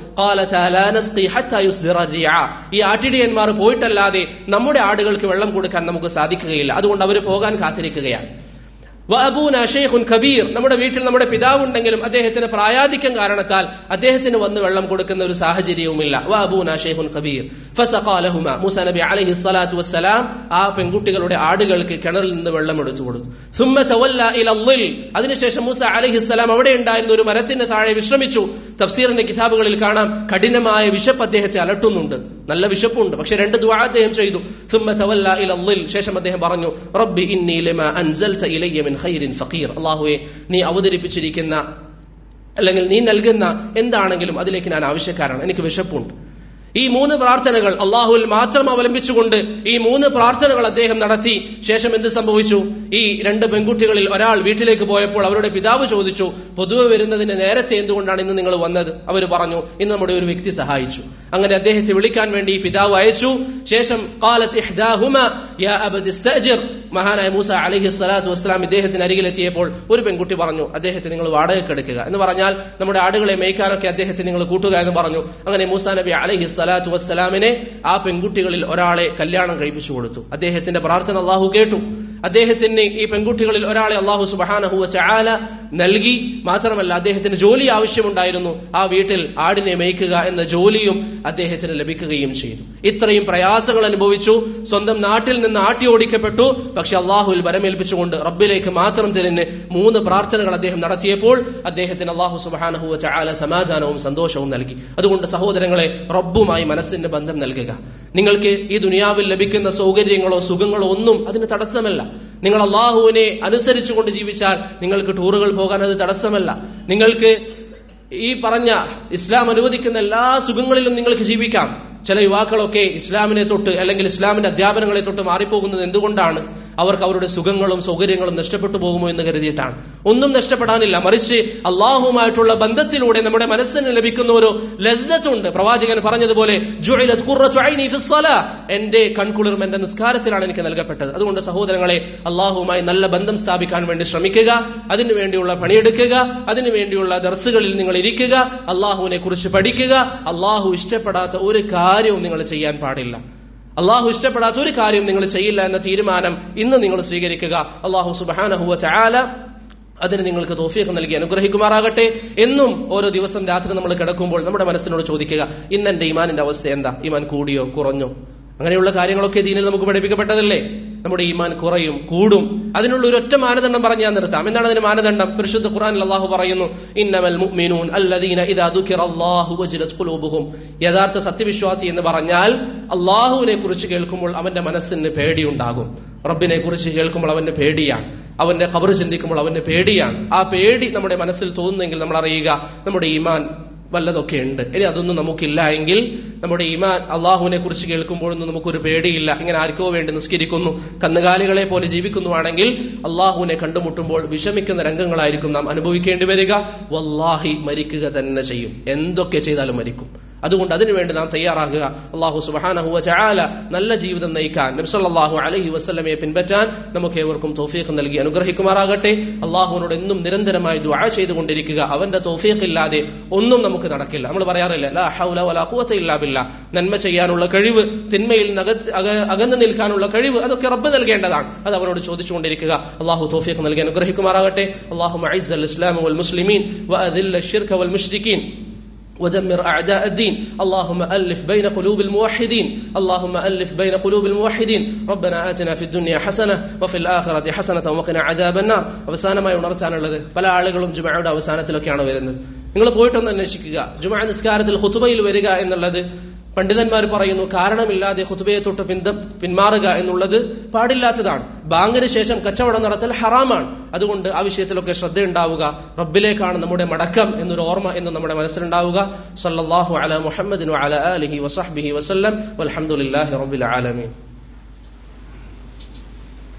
ഈ ആട്ടിടിയന്മാർ പോയിട്ടല്ലാതെ നമ്മുടെ ആടുകൾക്ക് വെള്ളം കൊടുക്കാൻ നമുക്ക് സാധിക്കുകയില്ല അതുകൊണ്ട് അവർ പോകാൻ കാത്തിരിക്കുകയാണ് വഅബൂന ഷെയ്ഖുൻ കബീർ നമ്മുടെ വീട്ടിൽ നമ്മുടെ പിതാവുണ്ടെങ്കിലും അദ്ദേഹത്തിന് പ്രായാധിക്യം കാരണത്താൽ അദ്ദേഹത്തിന് വന്ന് വെള്ളം കൊടുക്കുന്ന ഒരു സാഹചര്യവുമില്ല വഅബൂന ഷെയ്ഖുൻ കബീർ ഫസഖാലഹുമ മൂസ നബി അലൈഹി സ്വലാത്തു വസ്സലാം ആ പെൺകുട്ടികളുടെ ആടുകൾക്ക് കിണറിൽ നിന്ന് വെള്ളം എടുത്തു കൊടുത്തു സുമ്മ തവല്ല ഇല ളിൽ അതിനുശേഷം മൂസ അലൈഹി സ്വലാം അവിടെ ഉണ്ടായിരുന്ന ഒരു മരത്തിന് താഴെ വിശ്രമിച്ചു തഫ്സീറിന്റെ കിതാബുകളിൽ കാണാം കഠിനമായ വിശപ്പ് അദ്ദേഹത്തെ അലട്ടുന്നുണ്ട് നല്ല വിശപ്പുണ്ട് പക്ഷെ രണ്ട് ദുആ അദ്ദേഹം ചെയ്തു സുമ്മ തവല്ല ഇല ളിൽ ശേഷം അദ്ദേഹം പറഞ്ഞു റബ്ബി ഇന്നി ലിമാ അൻസൽത ഇലയ്യ മിൻ ഖൈറിൻ ഫഖീർ അല്ലാഹുവേ നീ അവതരിപ്പിച്ചിരിക്കുന്ന അല്ലെങ്കിൽ നീ നൽകുന്ന എന്താണെങ്കിലും അതിലേക്ക് ഞാൻ ആവശ്യക്കാരാണ് എനിക്ക് വിശപ്പുണ്ട് ഈ മൂന്ന് പ്രാർത്ഥനകൾ അള്ളാഹുവിൽ മാത്രം അവലംബിച്ചുകൊണ്ട് ഈ മൂന്ന് പ്രാർത്ഥനകൾ അദ്ദേഹം നടത്തി ശേഷം എന്ത് സംഭവിച്ചു ഈ രണ്ട് പെൺകുട്ടികളിൽ ഒരാൾ വീട്ടിലേക്ക് പോയപ്പോൾ അവരുടെ പിതാവ് ചോദിച്ചു പൊതുവെ വരുന്നതിന് നേരത്തെ എന്തുകൊണ്ടാണ് ഇന്ന് നിങ്ങൾ വന്നത് അവർ പറഞ്ഞു ഇന്ന് നമ്മുടെ ഒരു വ്യക്തി സഹായിച്ചു അങ്ങനെ അദ്ദേഹത്തെ വിളിക്കാൻ വേണ്ടി പിതാവ് അയച്ചു ശേഷം കാലത്ത് ഇഹ്ദാഹുമ യാ അബദി ഇസ്തഅ്ജിർ മഹാനായ മൂസ അലൈഹി സ്വലാത്തു വസ്സലാം ഇദ്ദേഹത്തിന് അരികിലെത്തിയപ്പോൾ ഒരു പെൺകുട്ടി പറഞ്ഞു അദ്ദേഹത്തെ നിങ്ങൾ വാടകയ്ക്ക് എടുക്കുക എന്ന് പറഞ്ഞാൽ നമ്മുടെ ആടുകളെ മേയ്ക്കാനൊക്കെ അദ്ദേഹത്തെ നിങ്ങൾ കൂട്ടുക എന്ന് പറഞ്ഞു അങ്ങനെ മൂസ നബി അലൈഹി സ്വലാത്തു വസ്സലാമിനെ ആ പെൺകുട്ടികളിൽ ഒരാളെ കല്യാണം കഴിപ്പിച്ചു കൊടുത്തു അദ്ദേഹത്തിന്റെ പ്രാർത്ഥന അള്ളാഹു കേട്ടു അദ്ദേഹത്തിന് ഈ പെൺകുട്ടികളിൽ ഒരാളെ അള്ളാഹു സുബാനഹുവ ചാല നൽകി മാത്രമല്ല അദ്ദേഹത്തിന് ജോലി ആവശ്യമുണ്ടായിരുന്നു ആ വീട്ടിൽ ആടിനെ മേയ്ക്കുക എന്ന ജോലിയും അദ്ദേഹത്തിന് ലഭിക്കുകയും ചെയ്തു ഇത്രയും പ്രയാസങ്ങൾ അനുഭവിച്ചു സ്വന്തം നാട്ടിൽ നിന്ന് ആട്ടി ഓടിക്കപ്പെട്ടു പക്ഷെ അള്ളാഹുവിൽ വരമേൽപ്പിച്ചുകൊണ്ട് റബ്ബിലേക്ക് മാത്രം തിരിഞ്ഞ് മൂന്ന് പ്രാർത്ഥനകൾ അദ്ദേഹം നടത്തിയപ്പോൾ അദ്ദേഹത്തിന് അള്ളാഹു സുബാനഹുവ ചാല സമാധാനവും സന്തോഷവും നൽകി അതുകൊണ്ട് സഹോദരങ്ങളെ റബ്ബുമായി മനസ്സിന്റെ ബന്ധം നൽകുക നിങ്ങൾക്ക് ഈ ദുനിയാവിൽ ലഭിക്കുന്ന സൗകര്യങ്ങളോ സുഖങ്ങളോ ഒന്നും അതിന് തടസ്സമല്ല നിങ്ങൾ അള്ളാഹുവിനെ അനുസരിച്ചുകൊണ്ട് ജീവിച്ചാൽ നിങ്ങൾക്ക് ടൂറുകൾ പോകാൻ അത് തടസ്സമല്ല നിങ്ങൾക്ക് ഈ പറഞ്ഞ ഇസ്ലാം അനുവദിക്കുന്ന എല്ലാ സുഖങ്ങളിലും നിങ്ങൾക്ക് ജീവിക്കാം ചില യുവാക്കളൊക്കെ ഇസ്ലാമിനെ തൊട്ട് അല്ലെങ്കിൽ ഇസ്ലാമിന്റെ അധ്യാപനങ്ങളെ തൊട്ട് മാറിപ്പോകുന്നത് എന്തുകൊണ്ടാണ് അവർക്ക് അവരുടെ സുഖങ്ങളും സൗകര്യങ്ങളും നഷ്ടപ്പെട്ടു പോകുമോ എന്ന് കരുതിയിട്ടാണ് ഒന്നും നഷ്ടപ്പെടാനില്ല മറിച്ച് അള്ളാഹുമായിട്ടുള്ള ബന്ധത്തിലൂടെ നമ്മുടെ മനസ്സിന് ലഭിക്കുന്ന ഒരു ലജ്ജത്തുണ്ട് പ്രവാചകൻ പറഞ്ഞതുപോലെ ജുഇലത് ഖുർറത്തു ഐനി ഫിസ്സലാ. എന്റെ കൺകുളിർമ എന്റെ നിസ്കാരത്തിലാണ് എനിക്ക് നൽകപ്പെട്ടത് അതുകൊണ്ട് സഹോദരങ്ങളെ അള്ളാഹുമായി നല്ല ബന്ധം സ്ഥാപിക്കാൻ വേണ്ടി ശ്രമിക്കുക അതിനു വേണ്ടിയുള്ള പണിയെടുക്കുക അതിനു വേണ്ടിയുള്ള ദർസുകളിൽ നിങ്ങൾ ഇരിക്കുക അള്ളാഹുവിനെ കുറിച്ച് പഠിക്കുക അള്ളാഹു ഇഷ്ടപ്പെടാത്ത ഒരു കാര്യവും നിങ്ങൾ ചെയ്യാൻ പാടില്ല അള്ളാഹു ഇഷ്ടപ്പെടാത്ത ഒരു കാര്യം നിങ്ങൾ ചെയ്യില്ല എന്ന തീരുമാനം ഇന്ന് നിങ്ങൾ സ്വീകരിക്കുക അള്ളാഹു സുബാനഹുവ ചാല അതിന് നിങ്ങൾക്ക് തോഫിയൊക്കെ നൽകി അനുഗ്രഹിക്കുമാറാകട്ടെ എന്നും ഓരോ ദിവസം രാത്രി നമ്മൾ കിടക്കുമ്പോൾ നമ്മുടെ മനസ്സിനോട് ചോദിക്കുക ഇന്ന് എന്റെ ഈമാനിന്റെ അവസ്ഥ എന്താ ഈമാൻ കൂടിയോ കുറഞ്ഞോ അങ്ങനെയുള്ള കാര്യങ്ങളൊക്കെ ദീനിൽ നമുക്ക് പഠിപ്പിക്കപ്പെട്ടതല്ലേ നമ്മുടെ ഈമാൻ കുറയും കൂടും അതിനുള്ള ഒരു ഒറ്റ മാനദണ്ഡം പറഞ്ഞ് ഞാൻ നിർത്താം എന്താണ് അതിന് മാനദണ്ഡം പരിശുദ്ധ ഖുർആനിൽ അള്ളാഹു പറയുന്നു ഇന്നമൽ മുഅ്മിനൂൻ അല്ലദീന ഇദാ ദുഖിറല്ലാഹു വജിലത് ഖുലൂബുഹും യഥാർത്ഥ സത്യവിശ്വാസി എന്ന് പറഞ്ഞാൽ അള്ളാഹുവിനെ കുറിച്ച് കേൾക്കുമ്പോൾ അവന്റെ മനസ്സിന് പേടിയുണ്ടാകും റബ്ബിനെ കുറിച്ച് കേൾക്കുമ്പോൾ അവന്റെ പേടിയാണ് അവന്റെ കബറ് ചിന്തിക്കുമ്പോൾ അവന്റെ പേടിയാണ് ആ പേടി നമ്മുടെ മനസ്സിൽ തോന്നുന്നെങ്കിൽ നമ്മൾ അറിയുക നമ്മുടെ ഈമാൻ വല്ലതൊക്കെ ഉണ്ട് ഇനി അതൊന്നും നമുക്കില്ല എങ്കിൽ നമ്മുടെ ഈമാൻ അള്ളാഹുവിനെ കുറിച്ച് കേൾക്കുമ്പോഴൊന്നും നമുക്കൊരു പേടിയില്ല ഇങ്ങനെ ആർക്കോ വേണ്ടി നിസ്കരിക്കുന്നു കന്നുകാലികളെ പോലെ ജീവിക്കുന്നുവാണെങ്കിൽ അള്ളാഹുവിനെ കണ്ടുമുട്ടുമ്പോൾ വിഷമിക്കുന്ന രംഗങ്ങളായിരിക്കും നാം അനുഭവിക്കേണ്ടി വരിക വല്ലാഹി മരിക്കുക തന്നെ ചെയ്യും എന്തൊക്കെ ചെയ്താലും മരിക്കും അതുകൊണ്ട് അതിനുവേണ്ടി നാം തയ്യാറാകുക അള്ളാഹു സുബാനഹുവ ചാല നല്ല ജീവിതം നയിക്കാൻ നബ്സല്ലാഹു അലഹി വസ്ലമയെ പിൻപറ്റാൻ നമുക്ക് ഏവർക്കും തോഫീഖ് നൽകി അനുഗ്രഹിക്കുമാറാകട്ടെ അള്ളാഹുവിനോട് എന്നും നിരന്തരമായി ദുആ ചെയ്തുകൊണ്ടിരിക്കുക അവന്റെ തോഫീഖ് ഇല്ലാതെ ഒന്നും നമുക്ക് നടക്കില്ല നമ്മൾ പറയാറില്ല ലാ ഹൗല വലാ ഖുവത ഇല്ലാ ബില്ലാ നന്മ ചെയ്യാനുള്ള കഴിവ് തിന്മയിൽ നക- അക- അകന്നു നിൽക്കാനുള്ള കഴിവ് അതൊക്കെ റബ്ബ് നൽകേണ്ടതാണ് അത് അവനോട് ചോദിച്ചുകൊണ്ടിരിക്കുക അള്ളാഹു തോഫീഖ് നൽകി അനുഗ്രഹിക്കുമാറാകട്ടെ അള്ളാഹു ഇസ്ലാം വൽ മുസ്ലിമീൻ വഅദില്ല الشرك والمشركين ودمر أعداء الدين اللهم ألف بين قلوب الموحدين اللهم ألف بين قلوب الموحدين ربنا آتنا في الدنيا حسنة وفي الآخرة حسنة وقنا عذاب النار അവസാനമായി ഉണർത്താനുള്ളത് പല ആളുകളും ജുമയുടെ അവസാനത്തിലൊക്കെയാണ് വരുന്നത് നിങ്ങൾ പോയിട്ടൊന്ന് അന്വേഷിക്കുക ജുമ നിസ്കാരത്തിൽ ഹുതുബയിൽ വരിക എന്നുള്ളത് പണ്ഡിതന്മാർ പറയുന്നു കാരണമില്ലാതെ ഹുതുബയെ തൊട്ട് പിന്ത പിന്മാറുക എന്നുള്ളത് പാടില്ലാത്തതാണ് ബാങ്കിന് ശേഷം കച്ചവടം നടത്തൽ ഹറാമാണ് അതുകൊണ്ട് ആ വിഷയത്തിലൊക്കെ ശ്രദ്ധയുണ്ടാവുക റബ്ബിലേക്കാണ് നമ്മുടെ മടക്കം എന്നൊരു ഓർമ്മ എന്ന് നമ്മുടെ മനസ്സിലുണ്ടാവുക സല്ലല്ലാഹു അല മുഹമ്മദിൻ അല അലിഹി വസഹ്ബിഹി വസല്ലം വൽഹംദുലില്ലാഹി റബ്ബിൽ ആലമീൻ